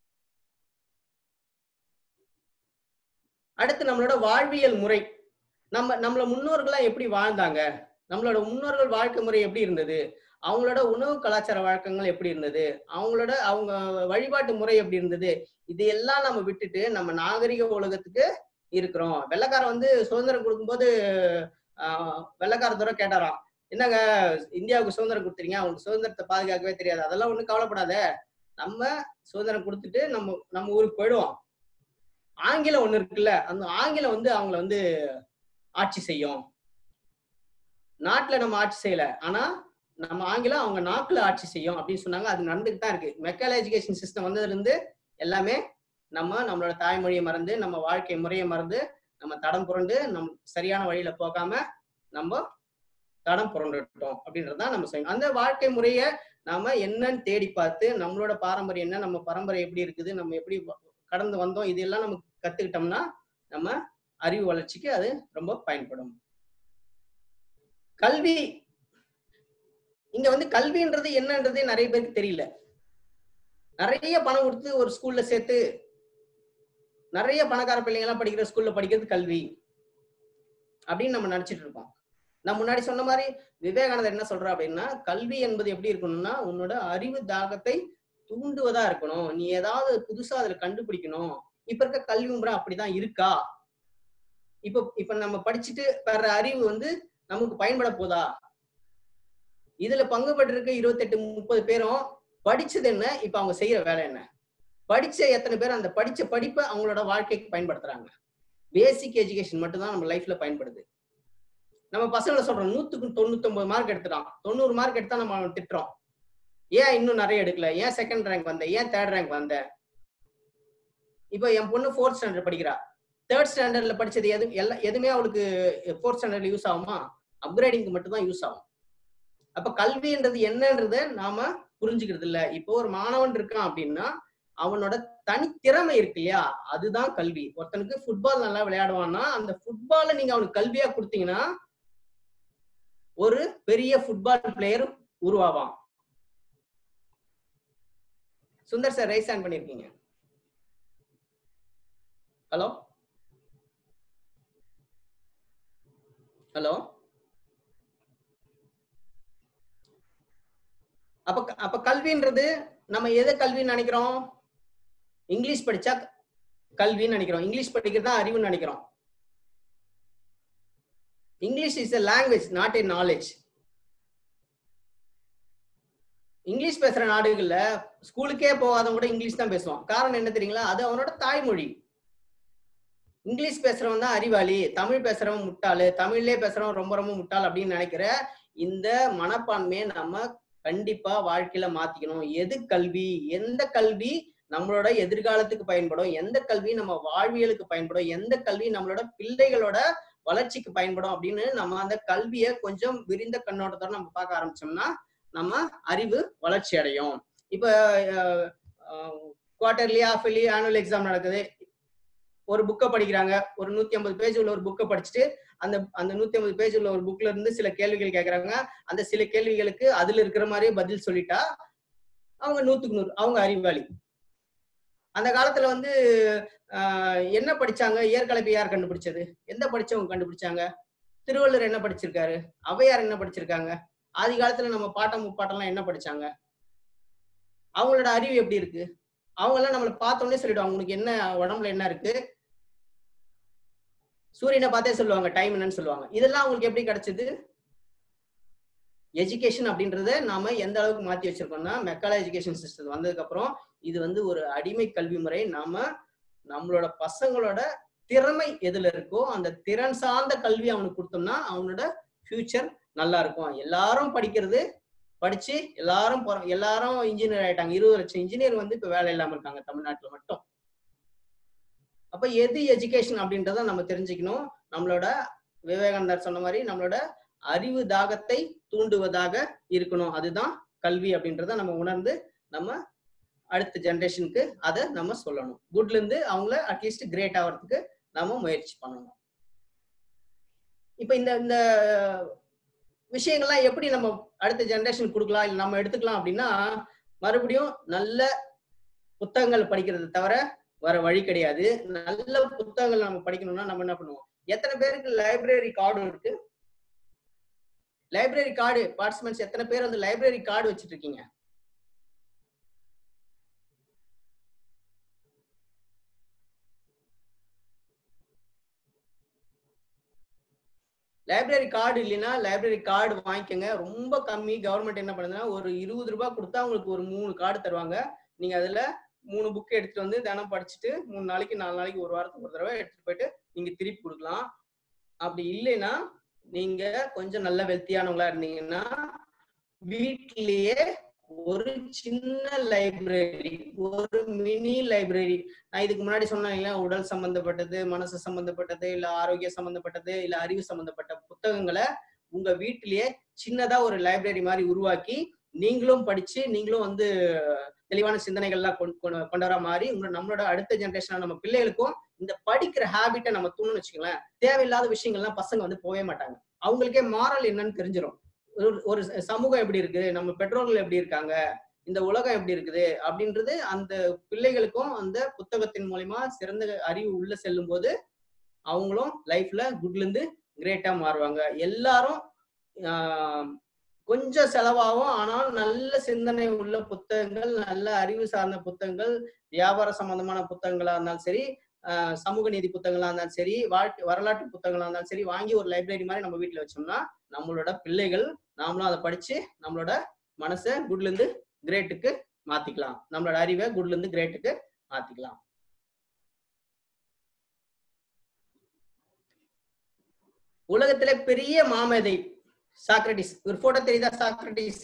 அடுத்து நம்மளோட வாழ்வியல் முறை நம்ம நம்மள முன்னோர்கள்லாம் எப்படி வாழ்ந்தாங்க நம்மளோட முன்னோர்கள் வாழ்க்கை முறை எப்படி இருந்தது அவங்களோட உணவு கலாச்சார வழக்கங்கள் எப்படி இருந்தது அவங்களோட அவங்க வழிபாட்டு முறை எப்படி இருந்தது இது எல்லாம் நம்ம விட்டுட்டு நம்ம நாகரிக உலகத்துக்கு இருக்கிறோம் வெள்ளக்காரன் வந்து சுதந்திரம் கொடுக்கும்போது ஆஹ் வெள்ளக்கார தூரம் கேட்டாராம் என்னங்க இந்தியாவுக்கு சுதந்திரம் கொடுத்துறீங்க அவங்க சுதந்திரத்தை பாதுகாக்கவே தெரியாது அதெல்லாம் ஒண்ணும் கவலைப்படாத நம்ம சுதந்திரம் கொடுத்துட்டு நம்ம நம்ம ஊருக்கு போயிடுவோம் ஆங்கிலம் ஒண்ணு இருக்குல்ல அந்த ஆங்கிலம் வந்து அவங்கள வந்து ஆட்சி செய்யும் நாட்டுல நம்ம ஆட்சி செய்யல ஆனா நம்ம ஆங்கிலம் அவங்க நாக்குல ஆட்சி செய்யும் அப்படின்னு சொன்னாங்க அது நடந்துட்டு தான் இருக்கு மெக்கல் எஜுகேஷன் சிஸ்டம் வந்ததுல இருந்து எல்லாமே நம்ம நம்மளோட தாய்மொழியை மறந்து நம்ம வாழ்க்கை முறையை மறந்து நம்ம தடம் புரண்டு நம் சரியான வழியில போகாம நம்ம தடம் புரண்டுட்டோம் அப்படின்றதுதான் நம்ம செய்யணும் அந்த வாழ்க்கை முறைய நாம என்னன்னு தேடி பார்த்து நம்மளோட பாரம்பரியம் என்ன நம்ம பரம்பரை எப்படி இருக்குது நம்ம எப்படி வ- கடந்து வந்தோம் இதெல்லாம் நம்ம கத்துக்கிட்டோம்னா நம்ம அறிவு வளர்ச்சிக்கு அது ரொம்ப பயன்படும் கல்வி இங்க வந்து கல்வின்றது என்னன்றதே நிறைய பேருக்கு தெரியல நிறைய பணம் கொடுத்து ஒரு ஸ்கூல்ல சேர்த்து நிறைய பணக்கார பிள்ளைங்க எல்லாம் படிக்கிற ஸ்கூல்ல படிக்கிறது கல்வி அப்படின்னு நம்ம நினைச்சிட்டு இருக்கோம் நான் முன்னாடி சொன்ன மாதிரி விவேகானந்தர் என்ன சொல்றா அப்படின்னா கல்வி என்பது எப்படி இருக்கணும்னா உன்னோட அறிவு தாகத்தை தூண்டுவதா இருக்கணும் நீ ஏதாவது புதுசா அதுல கண்டுபிடிக்கணும் இப்ப இருக்க கல்வி முறை அப்படிதான் இருக்கா இப்ப இப்ப நம்ம படிச்சுட்டு பெற அறிவு வந்து நமக்கு பயன்பட போதா இதுல பங்கு பெற்றிருக்க இருபத்தெட்டு முப்பது பேரும் படிச்சது என்ன இப்ப அவங்க செய்யற வேலை என்ன படிச்ச எத்தனை பேர் அந்த படிச்ச படிப்பை அவங்களோட வாழ்க்கைக்கு பயன்படுத்துறாங்க பேசிக் எஜுகேஷன் மட்டும்தான் நம்ம லைஃப்ல பயன்படுது நம்ம பசங்களை சொல்றோம் நூத்துக்கு தொண்ணூத்தி ஒன்பது மார்க் எடுத்துட்டான் தொண்ணூறு மார்க் எடுத்தா நம்ம அவனை திட்டுறோம் ஏன் இன்னும் நிறைய எடுக்கல ஏன் செகண்ட் ரேங்க் வந்த ஏன் தேர்ட் ரேங்க் வந்த இப்போ என் பொண்ணு ஃபோர்த் ஸ்டாண்டர்ட் படிக்கிறா தேர்ட் ஸ்டாண்டர்ட்ல படிச்சது எது எல்லாம் எதுவுமே அவளுக்கு ஃபோர்த் ஸ்டாண்டர்ட்ல யூஸ் ஆகுமா அப்கிரேடிங்க்கு மட்டும் தான் யூஸ் ஆகும் அப்ப கல்வின்றது என்னன்றத நாம புரிஞ்சுக்கிறது இல்ல இப்போ ஒரு மாணவன் இருக்கான் அப்படின்னா அவனோட தனித்திறமை இருக்கு இல்லையா அதுதான் கல்வி ஒருத்தனுக்கு ஃபுட்பால் நல்லா விளையாடுவான்னா அந்த ஃபுட்பாலை நீங்க அவனுக்கு கல்வியா கொடுத்தீங்கன்னா ஒரு பெரிய ஃபுட்பால் பிளேயர் உருவாவான் சுந்தர் சார் ரைஸ் ஹேண்ட் பண்ணிருக்கீங்க ஹலோ ஹலோ அப்ப அப்ப கல்வின்றது நம்ம எதை கல்வின்னு நினைக்கிறோம் இங்கிலீஷ் படிச்சா கல்வின்னு நினைக்கிறோம் இங்கிலீஷ் படிக்கிறது தான் அறிவுன்னு நினைக்கிறோம் English is a language not a knowledge English பேசுற நாடுகள்ல ஸ்கூலுக்கே போகாதவங்க கூட இங்கிலீஷ் தான் பேசுவான் காரணம் என்ன தெரியுங்களா அது அவனோட தாய்மொழி இங்கிலீஷ் பேசுறவன் தான் அறிவாளி தமிழ் பேசுறவன் முட்டாளு தமிழ்லயே பேசுறவன் ரொம்ப ரொம்ப முட்டாள் அப்படின்னு நினைக்கிற இந்த மனப்பான்மையை நம்ம கண்டிப்பா வாழ்க்கையில மாத்திக்கணும் எது கல்வி எந்த கல்வி நம்மளோட எதிர்காலத்துக்கு பயன்படும் எந்த கல்வி நம்ம வாழ்வியலுக்கு பயன்படும் எந்த கல்வி நம்மளோட பிள்ளைகளோட வளர்ச்சிக்கு பயன்படும் அப்படின்னு நம்ம அந்த கல்வியை கொஞ்சம் விரிந்த கண்ணோட்டத்தோட நம்ம பார்க்க ஆரம்பிச்சோம்னா நம்ம அறிவு வளர்ச்சி அடையும் இப்ப quarterly half yearly annual exam நடக்குது ஒரு புக்கை படிக்கிறாங்க ஒரு நூத்தி ஐம்பது பேஜ் உள்ள ஒரு புக்கை படிச்சுட்டு அந்த அந்த நூத்தி ஐம்பது பேஜ் உள்ள ஒரு புக்ல இருந்து சில கேள்விகள் கேட்கறாங்க அந்த சில கேள்விகளுக்கு அதுல இருக்கிற மாதிரியே பதில் சொல்லிட்டா அவங்க நூத்துக்கு நூறு அவங்க அறிவாளி அந்த காலத்துல வந்து ஆஹ், என்ன படிச்சாங்க இயற்கலப்பை யார் கண்டுபிடிச்சது எந்த படிச்சவங்க கண்டுபிடிச்சாங்க திருவள்ளுவர் என்ன படிச்சிருக்காரு ஔவையார் என்ன படிச்சிருக்காங்க ஆதி காலத்துல நம்ம பாட்டம் முப்பாட்டம்லாம் என்ன படிச்சாங்க அவங்களோட அறிவு எப்படி இருக்கு அவங்க எல்லாம் நம்மளை பார்த்தோன்னே சொல்லிடுவாங்க உனக்கு என்ன உடம்புல என்ன இருக்கு சூரியனை பார்த்தே சொல்லுவாங்க டைம் என்னன்னு சொல்லுவாங்க இதெல்லாம் அவங்களுக்கு எப்படி கிடைச்சது எஜுகேஷன் அப்படின்றத நாம எந்த அளவுக்கு மாத்தி வச்சிருக்கோம்னா மெக்கால எஜுகேஷன் சிஸ்டம் வந்ததுக்கு அப்புறம் இது வந்து ஒரு அடிமை கல்வி முறை நாம நம்மளோட பசங்களோட திறமை எதுல இருக்கோ அந்த திறன் சார்ந்த கல்வி அவனுக்கு கொடுத்தோம்னா அவனோட ஃபியூச்சர் நல்லா இருக்கும் எல்லாரும் படிக்கிறது படிச்சு எல்லாரும் போற- எல்லாரும் இன்ஜினியர் ஆயிட்டாங்க இருபது லட்சம் இன்ஜினியர் வந்து இப்ப வேலை இல்லாம இருக்காங்க தமிழ்நாட்டுல மட்டும் அப்ப எது எஜுகேஷன் அப்படின்றத நம்ம தெரிஞ்சுக்கணும் நம்மளோட விவேகானந்தர் சொன்ன மாதிரி நம்மளோட அறிவு தாகத்தை தூண்டுவதாக இருக்கணும் அதுதான் கல்வி அப்படின்றத நம்ம உணர்ந்து நம்ம அடுத்த ஜெனரேஷனுக்கு அதை நம்ம சொல்லணும் குட்ல இருந்து அவங்கள அட்லீஸ்ட் கிரேட் ஆகிறதுக்கு நாம முயற்சி பண்ணணும் இப்ப இந்த இந்த விஷயங்கள்லாம் எப்படி நம்ம அடுத்த ஜெனரேஷன் கொடுக்கலாம் இல்லை நம்ம எடுத்துக்கலாம் அப்படின்னா மறுபடியும் நல்ல புத்தகங்கள் படிக்கிறது தவிர வர வழி கிடையாது நல்ல புத்தகங்கள் நம்ம படிக்கணும்னா நம்ம என்ன பண்ணுவோம் எத்தனை பேருக்கு லைப்ரரி கார்டு இருக்கு லைப்ரரி கார்டு பார்ட்டிசிபென்ட்ஸ் எத்தனை பேர் வந்து லைப்ரரி கார்டு வச்சிட்டு இருக்கீங்க லைப்ரரி கார்டு இல்லைன்னா லைப்ரரி கார்டு வாங்கிக்கோங்க ரொம்ப கம்மி கவர்மெண்ட் என்ன பண்ணுதுன்னா ஒரு இருபது ரூபாய் கொடுத்தா உங்களுக்கு ஒரு மூணு கார்டு தருவாங்க நீங்க அதுல மூணு புக் எடுத்துட்டு வந்து தினம் படிச்சுட்டு மூணு நாளைக்கு நாலு நாளைக்கு ஒரு வாரத்துக்கு ஒரு தடவை எடுத்துட்டு போயிட்டு நீங்க திருப்பி கொடுக்கலாம் அப்படி இல்லைன்னா நீங்க கொஞ்சம் நல்ல வெல்த்தியானவங்களா இருந்தீங்கன்னா வீட்லயே ஒரு சின்ன லைப்ரரி ஒரு மினி லைப்ரரி நான் இதுக்கு முன்னாடி சொன்னேன் இல்லையா உடல் சம்பந்தப்பட்டது மனசு சம்பந்தப்பட்டது இல்ல ஆரோக்கிய சம்பந்தப்பட்டது இல்ல அறிவு சம்பந்தப்பட்ட புத்தகங்களை உங்க வீட்டிலேயே சின்னதா ஒரு லைப்ரரி மாதிரி உருவாக்கி நீங்களும் படிச்சு நீங்களும் வந்து தெளிவான சிந்தனைகள்லாம் கொண்டு கொண்டு கொண்டு வர மாதிரி உங்க நம்மளோட அடுத்த ஜென்ரேஷன் நம்ம பிள்ளைகளுக்கும் இந்த படிக்கிற ஹேபிட்டை நம்ம தூணுன்னு வச்சுக்கோங்களேன் தேவையில்லாத விஷயங்கள்லாம் பசங்க வந்து போகவே மாட்டாங்க அவங்களுக்கே மாரல் என்னன்னு தெரிஞ்சிடும் ஒரு- ஒரு சமூகம் எப்படி இருக்கு நம்ம பெற்றோர்கள் எப்படி இருக்காங்க இந்த உலகம் எப்படி இருக்குது அப்படின்றது அந்த பிள்ளைகளுக்கும் அந்த புத்தகத்தின் மூலியமா சிறந்த அறிவு உள்ள செல்லும் போது அவங்களும் லைஃப்ல குட்ல இருந்து கிரேட்டா மாறுவாங்க எல்லாரும் ஆஹ், கொஞ்சம் செலவாகும் ஆனால் நல்ல சிந்தனை உள்ள புத்தகங்கள் நல்ல அறிவு சார்ந்த புத்தகங்கள் வியாபார சம்பந்தமான புத்தகங்களா இருந்தாலும் சரி ஆஹ், சமூக நீதி புத்தகங்களா இருந்தாலும் சரி வாழ்க்கை வரலாற்று புத்தகங்களா இருந்தாலும் சரி வாங்கி ஒரு லைப்ரரி மாதிரி நம்ம வீட்டுல வச்சோம்னா நம்மளோட பிள்ளைகள் நாமளும் அதை படிச்சு நம்மளோட மனசை குட்ல இருந்து கிரேட்டுக்கு மாத்திக்கலாம் நம்மளோட அறிவை குட்ல இருந்து கிரேட்டுக்கு மாத்திக்கலாம் உலகத்திலே பெரிய மாமேதை சாக்ரட்டிஸ் இவர் போட்டோ தெரியுதா சாக்ரட்டிஸ்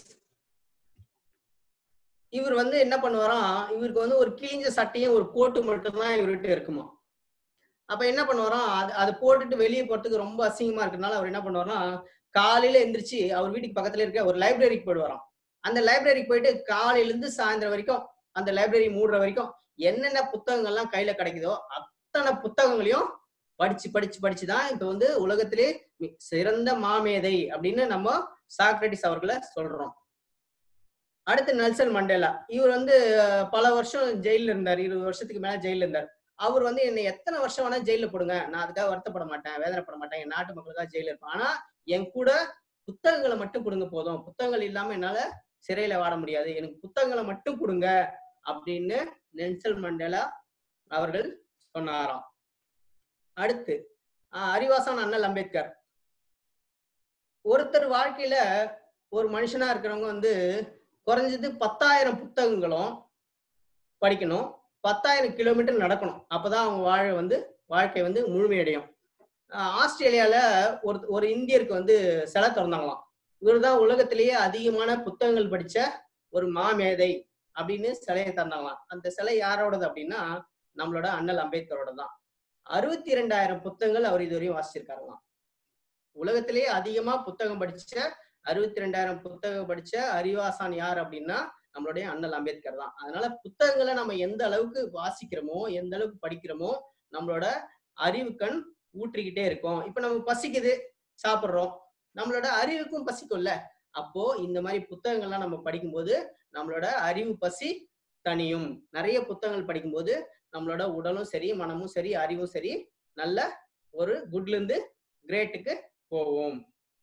இவர் வந்து என்ன பண்ணுவாராம் இவருக்கு வந்து ஒரு கிழிஞ்ச சட்டையும் ஒரு கோட்டு மட்டும்தான் இவர்கிட்ட இருக்குமா அப்ப என்ன பண்ணுவாராம் அது அதை போட்டுட்டு வெளியே போறதுக்கு ரொம்ப அசிங்கமா இருக்கறனால அவர் என்ன பண்ணுவாராம் காலையில எந்திரிச்சு அவர் வீட்டுக்கு பக்கத்துல இருக்க ஒரு லைப்ரரிக்கு போயிடுவாராம் அந்த லைப்ரரிக்கு போயிட்டு காலையில இருந்து சாயந்தரம் வரைக்கும் அந்த லைப்ரரி மூடுற வரைக்கும் என்னென்ன புத்தகங்கள்லாம் கையில கிடைக்குதோ அத்தனை புத்தகங்களையும் படிச்சு படிச்சு படிச்சு தான் இப்ப வந்து உலகத்திலே மி- சிறந்த மாமேதை அப்படின்னு நம்ம சாக்ரட்டிஸ் அவர்களை சொல்றோம் அடுத்து நெல்சன் மண்டேலா இவர் வந்து அஹ், பல வருஷம் ஜெயில இருந்தார் இருபது வருஷத்துக்கு மேல ஜெயில இருந்தார் அவர் வந்து என்னை எத்தனை வருஷம் வேணா ஜெயில போடுங்க நான் அதுக்காக வருத்தப்பட மாட்டேன் வேதனைப்பட மாட்டேன் என் நாட்டு மக்களுக்காக ஜெயில இருப்பேன் ஆனா என் கூட புத்தகங்களை மட்டும் கொடுங்க போதும் புத்தகங்கள் இல்லாம என்னால சிறையில வாட முடியாது எனக்கு புத்தகங்களை மட்டும் கொடுங்க அப்படின்னு நெல்சன் மண்டேலா அவர்கள் சொன்னாராம் அடுத்து ஆஹ் அறிவாசான் அண்ணல் அம்பேத்கர் ஒருத்தர் வாழ்க்கையில ஒரு மனுஷனா இருக்கிறவங்க வந்து குறைஞ்சது பத்தாயிரம் புத்தகங்களும் படிக்கணும் பத்தாயிரம் கிலோமீட்டர் நடக்கணும் அப்பதான் அவங்க வாழ வந்து வாழ்க்கை வந்து முழுமையடையும் ஆஹ் ஆஸ்திரேலியால ஒரு ஒரு இந்தியருக்கு வந்து சிலை திறந்தாங்களாம் இவர்தான் உலகத்திலேயே அதிகமான புத்தகங்கள் படிச்ச ஒரு மாமேதை அப்படின்னு சிலையை திறந்தாங்களாம் அந்த சிலை யாரோடது அப்படின்னா நம்மளோட அண்ணல் அம்பேத்கரோட தான் அறுபத்தி இரண்டாயிரம் புத்தகங்கள் அவர் இதுவரையும் வாசிச்சிருக்காங்களாம் உலகத்திலேயே அதிகமா புத்தகம் படிச்ச அறுபத்தி ரெண்டாயிரம் புத்தகம் படிச்ச அறிவாசான் யார் அப்படின்னா நம்மளுடைய அண்ணல் அம்பேத்கர் தான் அதனால புத்தகங்களை நம்ம எந்த அளவுக்கு வாசிக்கிறோமோ எந்த அளவுக்கு படிக்கிறோமோ நம்மளோட அறிவு கண் ஊற்றிக்கிட்டே இருக்கோம் இப்ப நம்ம பசிக்குது சாப்பிடுறோம் நம்மளோட அறிவுக்கும் பசிக்கும்ல அப்போ இந்த மாதிரி புத்தகங்கள்லாம் நம்ம படிக்கும்போது நம்மளோட அறிவு பசி தனியும் நிறைய புத்தகங்கள் படிக்கும்போது நம்மளோட உடலும் சரி மனமும் சரி அறிவும் சரி நல்ல ஒரு குட்ல இருந்து கிரேட்டுக்கு போவோம்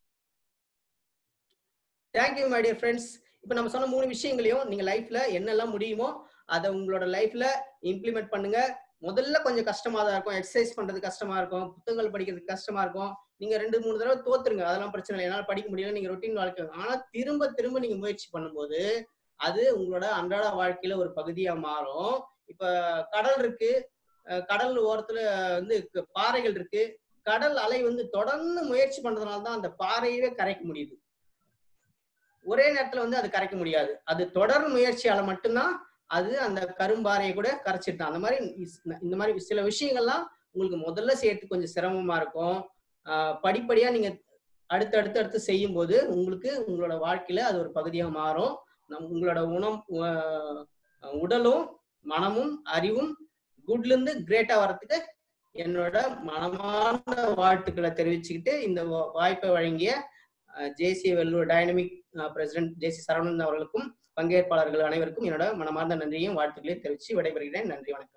தேங்க்யூ மை டியர் ஃப்ரெண்ட்ஸ் இப்போ நம்ம சொன்ன மூணு விஷயங்களையும் நீங்க லைஃப்ல என்னெல்லாம் முடியுமோ அதை உங்களோட லைஃப்ல இம்ப்ளிமெண்ட் பண்ணுங்க முதல்ல கொஞ்சம் கஷ்டமா தான் இருக்கும் எக்ஸசைஸ் பண்றது கஷ்டமா இருக்கும் புத்தகங்கள் படிக்கிறதுக்கு கஷ்டமா இருக்கும் நீங்க ரெண்டு மூணு தடவை தோத்துருங்க அதெல்லாம் பிரச்சனை இல்லை என்னால படிக்க முடியல நீங்க ரொட்டீன் வாழ்க்கை ஆனா திரும்ப திரும்ப நீங்க முயற்சி பண்ணும்போது அது உங்களோட அன்றாட வாழ்க்கையில ஒரு பகுதியா மாறும் இப்ப கடல் இருக்கு அஹ் கடல் ஓரத்துல வந்து க- பாறைகள் இருக்கு கடல் அலை வந்து தொடர்ந்து முயற்சி பண்றதுனால தான் அந்த பாறையவே கரைக்க முடியுது ஒரே நேரத்துல வந்து அது கரைக்க முடியாது அது தொடர் முயற்சியால மட்டும்தான் அது அந்த கரும்பாறையை கூட கரைச்சிட்டான் அந்த மாதிரி இஸ்- இந்த மாதிரி சில விஷயங்கள்லாம் உங்களுக்கு முதல்ல செய்யறதுக்கு கொஞ்சம் சிரமமா இருக்கும் ஆஹ் படிப்படியா நீங்க அடுத்து அடுத்து அடுத்து செய்யும் போது உங்களுக்கு உங்களோட வாழ்க்கையில அது ஒரு பகுதியா மாறும் நம் உங்களோட உணம் ஆஹ் உடலும் மனமும் அறிவும் குட்ல இருந்து கிரேட்டா வர்றதுக்கு என்னோட மனமான வாழ்த்துக்களை தெரிவிச்சுக்கிட்டு இந்த வா- வாய்ப்பை வழங்கிய JC Vellore dynamic president JC Saravanan அவர்களுக்கும் பங்கேற்பாளர்கள் அனைவருக்கும் என்னோட மனமார்ந்த நன்றியும் வாழ்த்துக்களையும் தெரிவித்து விடைபெறுகிறேன் நன்றி வணக்கம்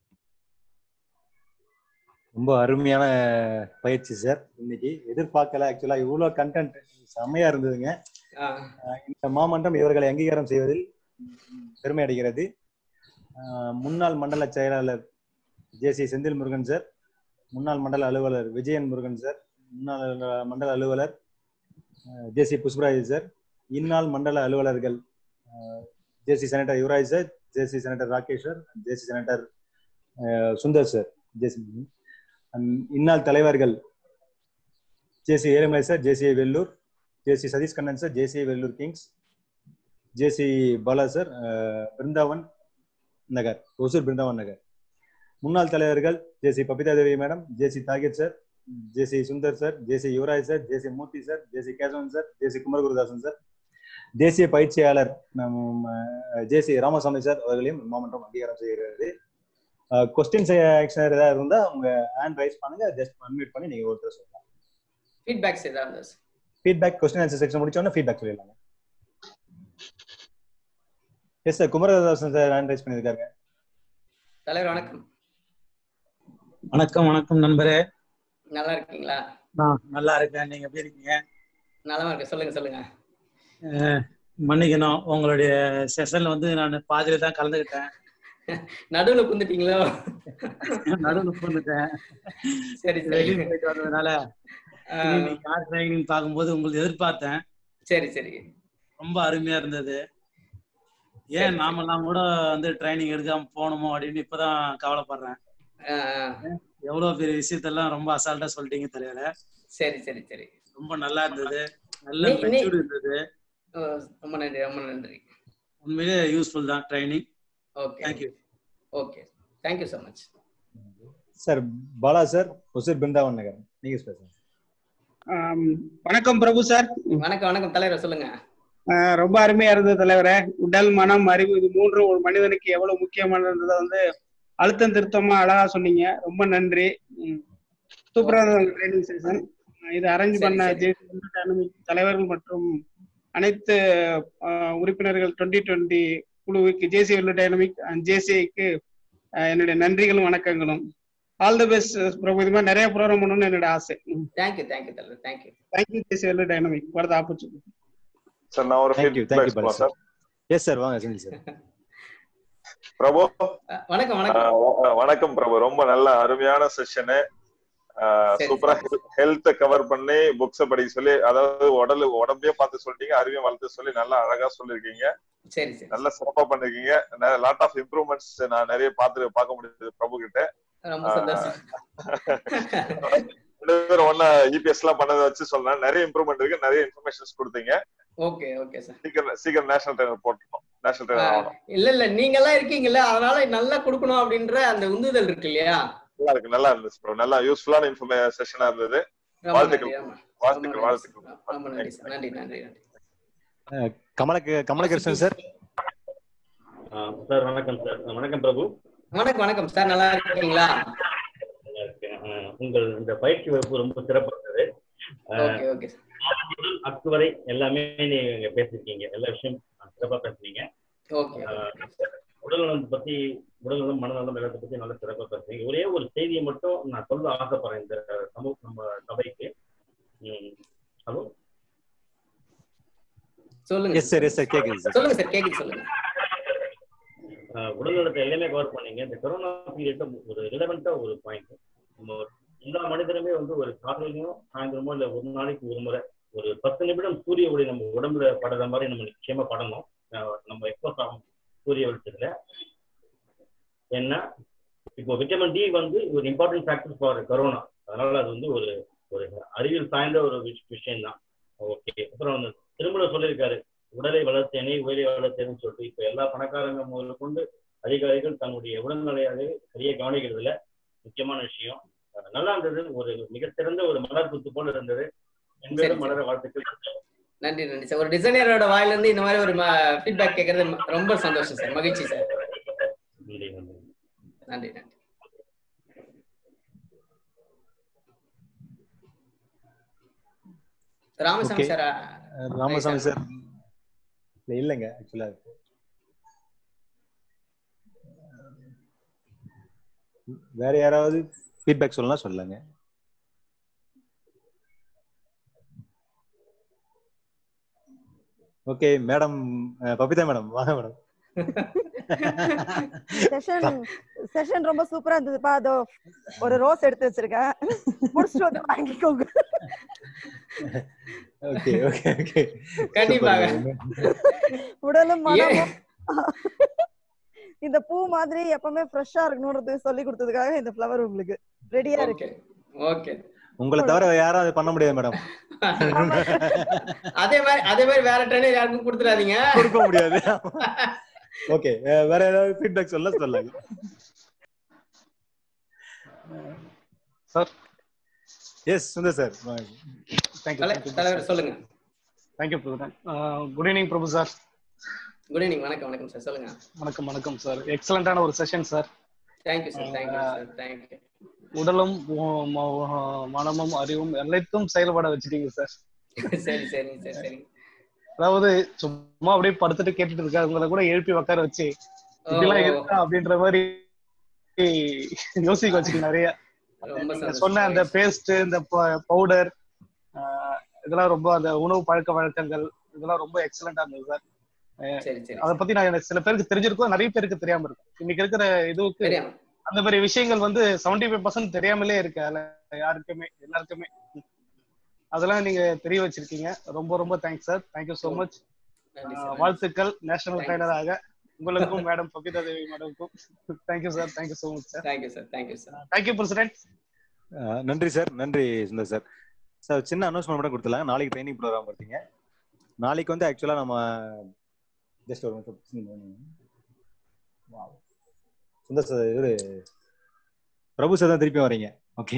ரொம்ப அருமையான பயிற்சி சார் இன்னைக்கு எதிர்பார்க்கல ஆக்சுவலா இவ்வளவு கண்டென்ட் செம்மையா இருந்ததுங்க ஆஹ் அஹ் இந்த மாமன்றம் இவர்களை அங்கீகாரம் செய்வதில் பெருமை அடைகிறது அஹ் முன்னாள் மண்டல செயலாளர் J C Senthil Murugan sir முன்னாள் மண்டல அலுவலர் விஜயன் முருகன் சார் முன்னாள் மண்டல அலுவலர் ஜே சி புஷ்பராஜ் சார் இந்நாள் மண்டல அலுவலர்கள் J C senator Yuvaraj sir J C senator Rakesh sir J C senator Sundar sir J C இந்நாள் தலைவர்கள் J C Ezhumalai sir J C Vellore JC Sathish Kannan sir JC Vellore kings JC Bala sir அஹ், பிருந்தாவன் நகர் ஒசூர் பிருந்தாவன் நகர் முன்னாள் தலைவர்கள் JC Babitha Devi madam JC Tahir sir JC Sundar sir JC Yuvaraj sir JC Murthy sir JC Kesavan sir JC Kumaragurudasan sir தேசிய பயிற்சியாளர் ஜேசி ராமசாமி சார் அவர்களையும் மாமன்றம் அங்கீகாரம் செய்கிறது கொஸ்டின் செக்ஷனர் ஏதாவது இருந்தா உங்க ஹேண்ட் ரைஸ் பண்ணுங்க ஜஸ்ட் அன்மியூட் பண்ணி நீங்க ஒருத்தர் சொல்லலாம் ஃபீட்பேக்ஸ் ஏதாவது இருந்தா sir. Feedback question answer section முடிச்சோன்னா ஃபீட்பேக் சொல்லிடலாங்க yes sir Kumaradasan sir hand rise பண்ணியிருக்காங்க தலைவர் வணக்கம் வணக்கம் வணக்கம் நண்பரே நல்லா இருக்கீங்களா நான் நல்லா இருக்கேன் நீங்க எப்படி இருக்கீங்க நலமா இருக்கு சொல்லுங்க சொல்லுங்க அஹ், மன்னிக்கணும் உங்களுடைய செஷன்ல வந்து நான் பாதியில தான் கலந்துக்கிட்டேன் நடுவுல குந்துட்டீங்களோ நடுவில் போந்துட்டேன் சரி சரி வெளியே போயிட்டு வந்ததுனால ஆஹ் நீங்க யார் ட்ரைனிங் பார்க்கும்போது உங்களுக்கு எதிர்பார்த்தேன் சரி சரி ரொம்ப அருமையா இருந்தது ஏன் நாமெல்லாம் கூட வந்து ட்ரைனிங் எடுக்காம போகணுமோ அப்படின்னு இப்பதான் கவலைப்படுறேன் ஆஹ் ஆஹ் எவ்வளவு பெரிய விஷயத்தெல்லாம் ரொம்ப அசால்ட்டா சொல்லிட்டீங்க தலைவர சரி சரி சரி ரொம்ப நல்லா இருந்தது நல்ல நீ- நீ- மெச்சூர்ட் இருந்தது ஆஹ் ரொம்ப நன்றி ரொம்ப நன்றி உண்மையிலே யூஸ்ஃபுல் தான் training okay thank you okay thank you so much sir Bala sir Hosur Brindavan Nagar நீங்க பேசுங்க ஆம், வணக்கம் பிரபு சார் வணக்கம் வணக்கம் தலைவர் சொல்லுங்க ஆஹ் ரொம்ப அருமையா இருந்தது தலைவரே உடல் மனம் அறிவு இது மூன்றும் ஒரு மனிதனுக்கு எவ்வளவு முக்கியமானதை வந்து அழுத்தம் திருத்தமா அழகா சொன்னீங்க ரொம்ப நன்றி ம். சூப்பரா ட்ரைனிங் செஷன் இது அரேஞ்ச் சரி, பண்ண சரி. ஜேசி டைனமிக் தலைவர்கள் மற்றும் அனைத்து ஆஹ், உறுப்பினர்கள் டுவெண்ட்டி டுவெண்ட்டி குழுவுக்கு ஜேசி வெல்லு டைனமிக் ஜேசிஐக்கு என்னுடைய நன்றிகளும் வணக்கங்களும் ஆல் தி பெஸ்ட் பிரபு இது மாதிரி நிறைய ப்ரோக்ராம் பண்ணணும்னு என்னோட ஆசை தேங்க்யூ தேங்க்யூ தலைவர் thank you thank you JC Vellu dynamic for the opportunity sir நான் ஒரு தேங்க்யூ feedback தேங்க்யூ பாலா சொல்லலாம் சார் சார் எஸ் சார் வாங்க செஞ்சு சார் பிரபு வணக்கம் வணக்கம் ஆஹ் வ- வணக்கம் பிரபு ரொம்ப நல்ல அருமையான செஷனு சரி, சூப்பரா சரி. ஹெல்த்த கவர் பண்ணி புக்ஸ படிக்க சொல்லி அதாவது உடல் உடம்பையே பார்த்து சொல்லிட்டீங்க அறிவையும் வளர்த்து சொல்லி நல்லா அழகா சொல்லிருக்கீங்க சரி சரி நல்லா சிறப்பா பண்ணிருக்கீங்க லாட் ஆஃப் இம்ப்ரூவ்மெண்ட்ஸ் நான் நிறைய பார்த்து பார்க்க முடியுது பிரபு கிட்ட ரொம்ப சந்தோஷம் ரெண்டு பேரும் ஒன்னா இபிஎஸ் எல்லாம் பண்ணதை வச்சு சொல்லலாம் நிறைய இம்ப்ரூவ்மெண்ட் இருக்கு நிறைய இன்ஃபர்மேஷன்ஸ் கொடுத்தீங்க ஓகே ஓகே சார் சீக்கிரம் சீக்கிரம் நேஷனல் ட்ரெயினர் போட்டுட்டோம் நேஷனல் ட்ரெயினர் ஆகணும் இல்ல இல்ல நீங்க எல்லாம் இருக்கீங்கல்ல அதனால நல்லா கொடுக்கணும் அப்படின்ற அந்த உந்துதல் இருக்கு இல்லையா நல்லா இருக்கு நல்லா இருந்துச்சு bro. நல்லா யூஸ்ஃபுல்லான இன்ஃபர்மே செஷனா இருந்தது ரொம்ப வாழ்த்துக்கள். நன்றி, ஆமா. ரொம்ப வாழ்த்துக்கள் நன்றி வாழ்த்துக்கள் சார். ரொம்ப நன்றி சார் நன்றி நன்றி நன்றி கமலக்கு கமலகிருஷ்ணன் சார் சார் வணக்கம் சார் வணக்கம் பிரபு வணக்கம் வணக்கம் சார் நல்லா இருக்கீங்களா நல்லா இருக்கேன் அஹ், உங்கள் இந்த பயிற்சி வகுப்பு ரொம்ப சிறப்பானது ஓகே ஓகே முதல் அக்கு வரை எல்லாமே நீங்க பேசிருக்கீங்க எல்லா விஷயம் சிறப்பா பேசுறீங்க ஓகே உடல்நலம் பத்தி உடல்நலம் மனநலம் எல்லாத்தை பத்தி நல்லா சிறப்பா பேசுறீங்க ஒரே ஒரு செய்தியை மட்டும் நான் சொல்ல ஆசைப்படுறேன் இந்த சமூக நம்ம சபைக்கு ம், ஹலோ சொல்லுங்க எஸ் சார் எஸ் சார் கேக்குது சார் சொல்லுங்க சார் கேக்குது சொல்லுங்க அஹ் உடல்நலத்தை எல்லாமே கவர் பண்ணீங்க இந்த கொரோனா பீரியட்ல ஒரு ரிலவெண்டா ஒரு பாயிண்ட் நம்ம எல்லா மனிதனுமே வந்து ஒரு காலையிலயும் சாயந்தரமோ இல்ல ஒரு நாளைக்கு ஒரு முறை ஒரு பத்து நிமிடம் சூரிய ஒளி நம்ம உடம்புல படுற மாதிரி நம்ம நிச்சயமா படணும் அஹ் நம்ம எக்ஸ்போஸ் ஆகும் சூரிய வெளிச்சத்துல ஏன்னா இப்போ விட்டமின் டி வந்து ஒரு இம்பார்ட்டன்ட் ஃபேக்டர் ஃபார் கொரோனா அதனால அது வந்து ஒரு ஒரு அறிவியல் சார்ந்த ஒரு விஷயம் தான் ஓகே அப்புறம் வந்து திருமணம் சொல்லியிருக்காரு உடலை வளர்த்தேனே உயிரை வளர்த்தேன்னு சொல்லிட்டு இப்ப எல்லா பணக்காரங்க முதல்ல கொண்டு அதிகாரிகள் தன்னுடைய உடல்நிலையாகவே சரியா கவனிக்கிறது இல்ல முக்கியமான விஷயம் அஹ் நல்லா இருந்தது ஒரு மிக சிறந்த ஒரு மலர் குத்து போல இருந்தது சரி, என்பது சரி. மலர வாழ்த்துக்கள் நன்றி நன்றி சார் ஒரு டிசைனரோட வாயில இருந்து இந்த மாதிரி ஒரு ஃபீட்பேக் கேட்கறது ம- ரொம்ப சந்தோஷம் சார் மகிழ்ச்சி சார் நன்றி நன்றி நன்றி நன்றி Ramasamy Okay. Sir Ramasamy sir இல்ல இல்லைங்க ஆக்சுவலா வேற யாராவது ஃபீட்பேக் சொல்லலாம் சொல்லுங்க ஓகே மேடம் பபிதா மேடம் வாங்க மேடம் செஷன் செஷன் ரொம்ப சூப்பரா இருந்ததுப்பா அதோ ஒரு ரோஸ் எடுத்து வச்சிருக்கேன் முடிச்சுட்டு வந்து வாங்கிக்கோங்க ஓகே ஓகே ஓகே கண்டிப்பாக உடலும் மனமும் இந்த பூ மாதிரி எப்பவுமே ஃப்ரெஷ்ஷா இருக்கணும்ன்றது சொல்லி கொடுத்ததுக்காக இந்த ஃப்ளவர் உங்களுக்கு ரெடியா இருக்கு ஓகே ஓகே உங்களை தவிர வேற யாரும் அதை பண்ண முடியாது மேடம் அதே மாதிரி அதே மாதிரி வேற ட்ரெயினர் யாருக்கும் கொடுத்துடாதீங்க கொடுக்க முடியாது ஓகே வேற ஏதாவது ஃபீட்பேக் சொல்ல சொல்லுங்க sir yes Sundar sir thank you தலை- தலைவர் சொல்லுங்க thank you brother good evening Prabhu sir good evening வணக்கம் வணக்கம் சார் சொல்லுங்க வணக்கம் வணக்கம் சார் எக்ஸலண்டான ஒரு session sir thank you sir thank you sir thank you உடலும் ம- ம- மனமும் அறிவும் அனைத்தும் செயல்பட வச்சிட்டீங்க சார் சரி சரி சரி சரி அதாவது சும்மா அப்படியே படுத்துட்டு கேட்டுட்டு இருக்காரு உங்களை கூட எழுப்பி உட்கார வச்சு இப்படிலாம் ஓ, இருக்கா அப்படின்ற மாதிரி யோசிக்க வச்சுக்க நிறைய ரொம்ப நீங்க சந்தோஷம். சொன்ன அந்த பேஸ்ட் இந்த பவுடர் இதெல்லாம் ரொம்ப அந்த உணவு பழக்க வழக்கங்கள் இதெல்லாம் ரொம்ப எக்ஸலண்டா இருந்தது சார் சரி சரி அதை பத்தி நான் எனக்கு சில பேருக்கு தெரிஞ்சிருக்கோம் நிறைய பேருக்கு தெரியாம இருக்கும் இன்னைக்கு இருக்கிற இதுவுக்கு தெரியும் அந்த மாதிரி விஷயங்கள் வந்து செவன்டி ஃபைவ் பர்சன்ட் தெரியாமலே இருக்கு அதுல யாருக்குமே எல்லாருக்குமே அதெல்லாம் நீங்க தெரிய வச்சிருக்கீங்க ரொம்ப ரொம்ப thanks sir thank you so much நன்றி சார் வாழ்த்துக்கள் நேஷனல் Thank you. ட்ரைனராக உங்களுக்கும் மேடம் பபிதா தேவி மேடம்க்கும் thank you sir thank you so much sir thank you sir thank you sir thank you president அஹ் நன்றி சார் நன்றி சுந்தர் சார் சார் சின்ன அனௌன்ஸ்மெண்ட் மட்டும் கொடுத்துலாம் நாளைக்கு ட்ரைனிங் ப்ரோக்ராம் கொடுத்தீங்க நாளைக்கு வந்து ஆக்சுவலா நம்ம ஜஸ்ட் ஒரு நிமிஷம் Wow. சுந்தர் சார் இவரு பிரபு சார் தான் திருப்பி வரீங்க ஓகே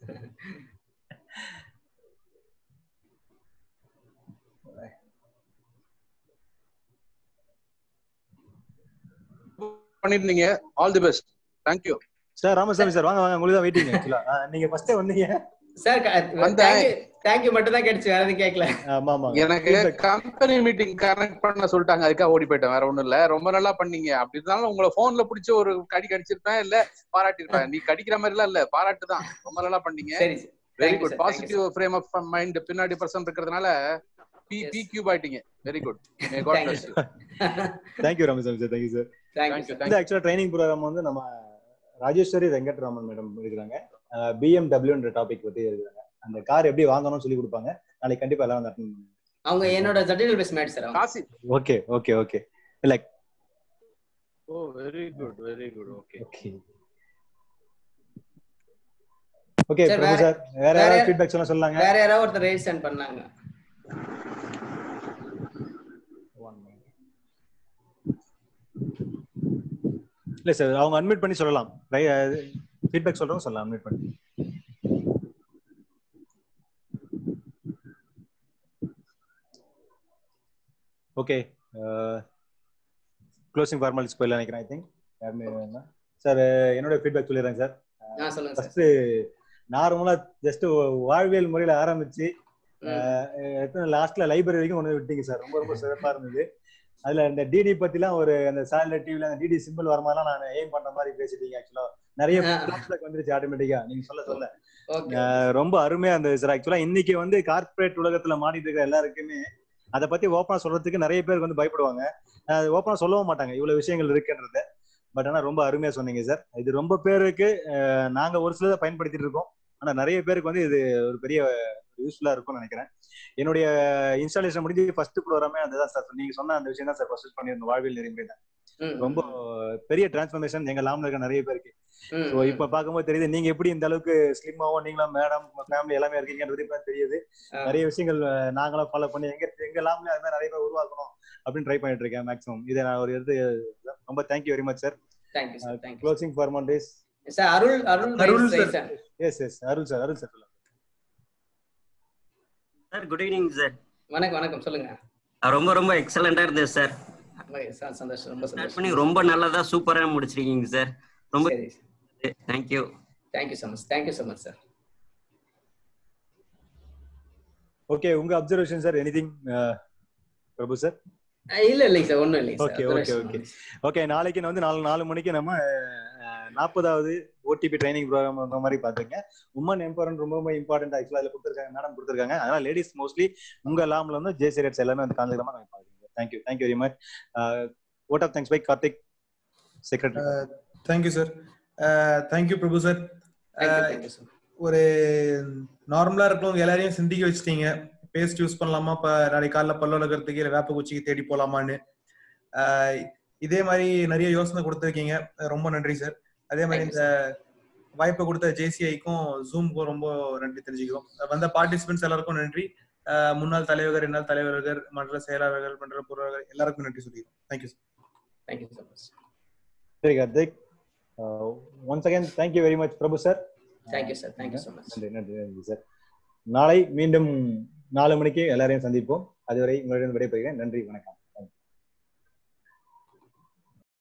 பண்ணிருந்தீங்க all the best thank you sir Ramasamy sir வாங்க வாங்க உங்களுக்கு தான் வெயிட்டிங் ஆக்சுவலா நீங்க ஃபர்ஸ்டே வந்தீங்க சார் வந்தேன். தேங்க்யூ தேங்க்யூ மட்டும் தான் கிடைச்சு வேற எதுவும் கேட்கல ஆமா ஆமா எனக்கு கம்பெனி மீட்டிங் கனெக்ட் பண்ண சொல்லிட்டாங்க அதுக்காக ஓடி போயிட்டேன் வேற ஒண்ணும் இல்ல ரொம்ப நல்லா பண்ணீங்க அப்படி இருந்தாலும் உங்களை போன்ல பிடிச்ச ஒரு கடி கடிச்சிருப்பேன் இல்ல பாராட்டிருப்பேன் நீ கடிக்கிற மாதிரி எல்லாம் இல்ல பாராட்டு தான் ரொம்ப நல்லா பண்ணீங்க சரி very Thank you, good sir. Thank you, positive frame of mind பின்னாடி பர்சன் இருக்கிறதுனால பி Yes. பி கியூப் ஆயிட்டீங்க very good may God Thank you, bless you thank you Ramasamy sir thank you sir thank you thank you sir இந்த ஆக்சுவலா ட்ரைனிங் ப்ரோக்ராம் வந்து நம்ம ராஜேஸ்வரி வெங்கட்ராமன் மேடம் இருக்கிறாங்க பிஎம்டபிள்யூன்ற டாபிக் பத்தி இருக்கிறாங்க அந்த கார் எப்படி வாங்கணும்னு சொல்லி கொடுப்பாங்க நாளைக்கு கண்டிப்பா எல்லாம் வந்து attend பண்ணுங்க அவங்க என்னோட சர்டிஃபிகேட் பேஸ் மேட் சார் அவங்க காசி ஓகே ஓகே ஓகே இல்ல oh very good very good okay okay okay Sir, Prabhu வேற- சார் வேற வேற- ஏதாவது ஃபீட்பேக் சொல்ல சொல்லாங்க வேற யாராவது ஒருத்தர் ரேட் சென்ட் பண்ணாங்க இல்ல சார் அவங்க அட்மிட் பண்ணி சொல்லலாம் ஃபீட்பேக் சொல்றவங்க சொல்லலாம் அட்மிட் பண்ணி ஓகே க்ளோசிங் ஃபார்மாலிட்டிஸ் போயிடலாம் நினைக்கிறேன் ஐ திங்க் யாருமே சார் என்னோட ஃபீட்பேக் சொல்லிடுறேன் சார் ஆ சொல்லுங்க சார் ஃபர்ஸ்ட் நார்மலா ஜஸ்ட் வாழ்வியல் முறையில ஆரம்பிச்சு அஹ், எத்தனை லாஸ்ட்ல லைப்ரரி வரைக்கும் கொண்டு வந்து விட்டீங்க சார் ரொம்ப ரொம்ப சிறப்பா இருந்தது அதுல இந்த டிடி பத்திலாம் ஒரு அந்த சேட்டலைட் டிவில அந்த டிடி சிம்பிள் வர மாதிரிலாம் நான் எய்ம் பண்ற மாதிரி பேசிட்டீங்க ஆக்சுவலா நிறைய flashback வந்துருச்சு ஆட்டோமேட்டிக்கா நீங்க சொல்ல சொல்ல ஓகே அஹ் ரொம்ப அருமையா இருந்தது சார் ஆக்சுவலா இன்னைக்கு வந்து கார்ப்பரேட் உலகத்துல மாட்டிட்டு இருக்கிற எல்லாருக்குமே அதை பத்தி ஓப்பனா சொல்றதுக்கு நிறைய பேருக்கு வந்து பயப்படுவாங்க அது ஓப்பனா சொல்லவும் மாட்டாங்க இவ்வளவு விஷயங்கள் இருக்குன்றத பட் ஆனா ரொம்ப அருமையா சொன்னீங்க சார் இது ரொம்ப பேருக்கு அஹ், நாங்க ஒரு சிலதை பயன்படுத்திட்டு இருக்கோம் ஆனா நிறைய பேருக்கு வந்து இது ஒரு பெரிய யூஸ்ஃபுல்லா இருக்கும்னு நினைக்கிறேன் என்னுடைய இன்ஸ்டாலேஷன் முடிஞ்சு ஃபர்ஸ்ட் ப்ரோக்ராமே அதுதான் சார் நீங்க சொன்ன அந்த விஷயம் தான் சார் ஃபர்ஸ்ட் பண்ணியிருந்தோம் வாழ்வியல் நெறிமுறை தான் ரொம்ப பெரிய டிரான்ஸ்ஃபர்மேஷன் எங்க லாம்ல இருக்க நிறைய பேருக்கு ம், ஸோ இப்ப பார்க்கும்போது தெரியுது நீங்க எப்படி இந்த அளவுக்கு ஸ்லிம்மாவும் நீங்களும் மேடம் ஃபேமிலி எல்லாமே இருக்கீங்கன்றது இப்ப தெரியுது ஆ. நிறைய விஷயங்கள் அஹ், நாங்களும் ஃபாலோ பண்ணி எங்க எங்க லாம்ல அது மாதிரி நிறைய பேர் உருவாக்கணும் அப்படின்னு ட்ரை பண்ணிட்டு இருக்கேன் மேக்ஸிமம் இதை நான் ஒரு எடுத்து ரொம்ப thank you very much sir thank you sir thank you closing formalities sir Arul Arul Arul rise sir. Sir yes yes Arul sir Arul sir sir good evening sir வணக்கம் வணக்கம் சொல்லுங்க ரொம்ப ரொம்ப எக்ஸலண்டா இருந்தது சார் சார் சந்தோஷம் ரொம்ப ஸ்டார்ட் சந்தோஷம் பண்ணி ரொம்ப நல்லதா சூப்பரா முடிச்சிருக்கீங்க சார் ரொம்ப சரி thank you thank you so much thank you so much sir okay உங்க observation sir anything Prabhu sir இல்ல இல்லைங்க சார் ஒண்ணும் இல்லைங்க okay sir okay okay okay நாளைக்கு நான் வந்து நாலு நாலு மணிக்கு நம்ம நாற்பதாவது ஓடிபி ட்ரைனிங் ப்ரோக்ராம் அந்த மாதிரி பார்த்துருங்க உமன் எம்பவர்மெண்ட் ரொம்ப ரொம்ப இம்பார்ட்டன்ட் ஆக்சுவலாக அதில் கொடுத்துருக்காங்க மேடம் கொடுத்துருக்காங்க அதனால லேடிஸ் மோஸ்ட்லி உங்க லாம்ல வந்து ஜேசி ரேட்ஸ் எல்லாமே வந்து காஞ்சிக்கிற மாதிரி பார்க்குறீங்க thank you thank you very much vote of thanks by Karthik secretary thank you sir thank you Prabhu sir thank you thank you sir ஒரு நார்மலா இருக்கவங்க எல்லாரையும் சிந்திக்க வச்சுட்டீங்க பேஸ்ட் யூஸ் பண்ணலாமா இப்ப நாளைக்கு காலைல பல்லு வளர்க்கறதுக்கு இல்லை வேப்ப குச்சிக்கு தேடி போலாமான்னு அஹ் இதே மாதிரி நிறைய யோசனை கொடுத்துருக்கீங்க ரொம்ப நன்றி சார் அதே மாதிரி Thank you, இந்த வாய்ப்பை கொடுத்த ஜேசிஐக்கும் ஜூம்க்கும் ரொம்ப நன்றி தெரிஞ்சுக்கிறோம் வந்த பார்ட்டிசிபென்ட்ஸ் எல்லாருக்கும் நன்றி அஹ் முன்னாள் தலைவர் என்னால் தலைவர்கள் மண்டல செயலாளர்கள் மண்டல பொருளாளர்கள் எல்லாருக்கும் நன்றி சொல்லிக்கிறோம் thank you sir thank you so much சரி Karthik once again thank you very much Prabhu sir thank you sir thank you so much நன்றி நன்றி நன்றி சார் நாளை மீண்டும் நாலு மணிக்கு எல்லாரையும் சந்திப்போம் அதுவரை உங்களிடம் விடைபெறுகிறேன் நன்றி வணக்கம்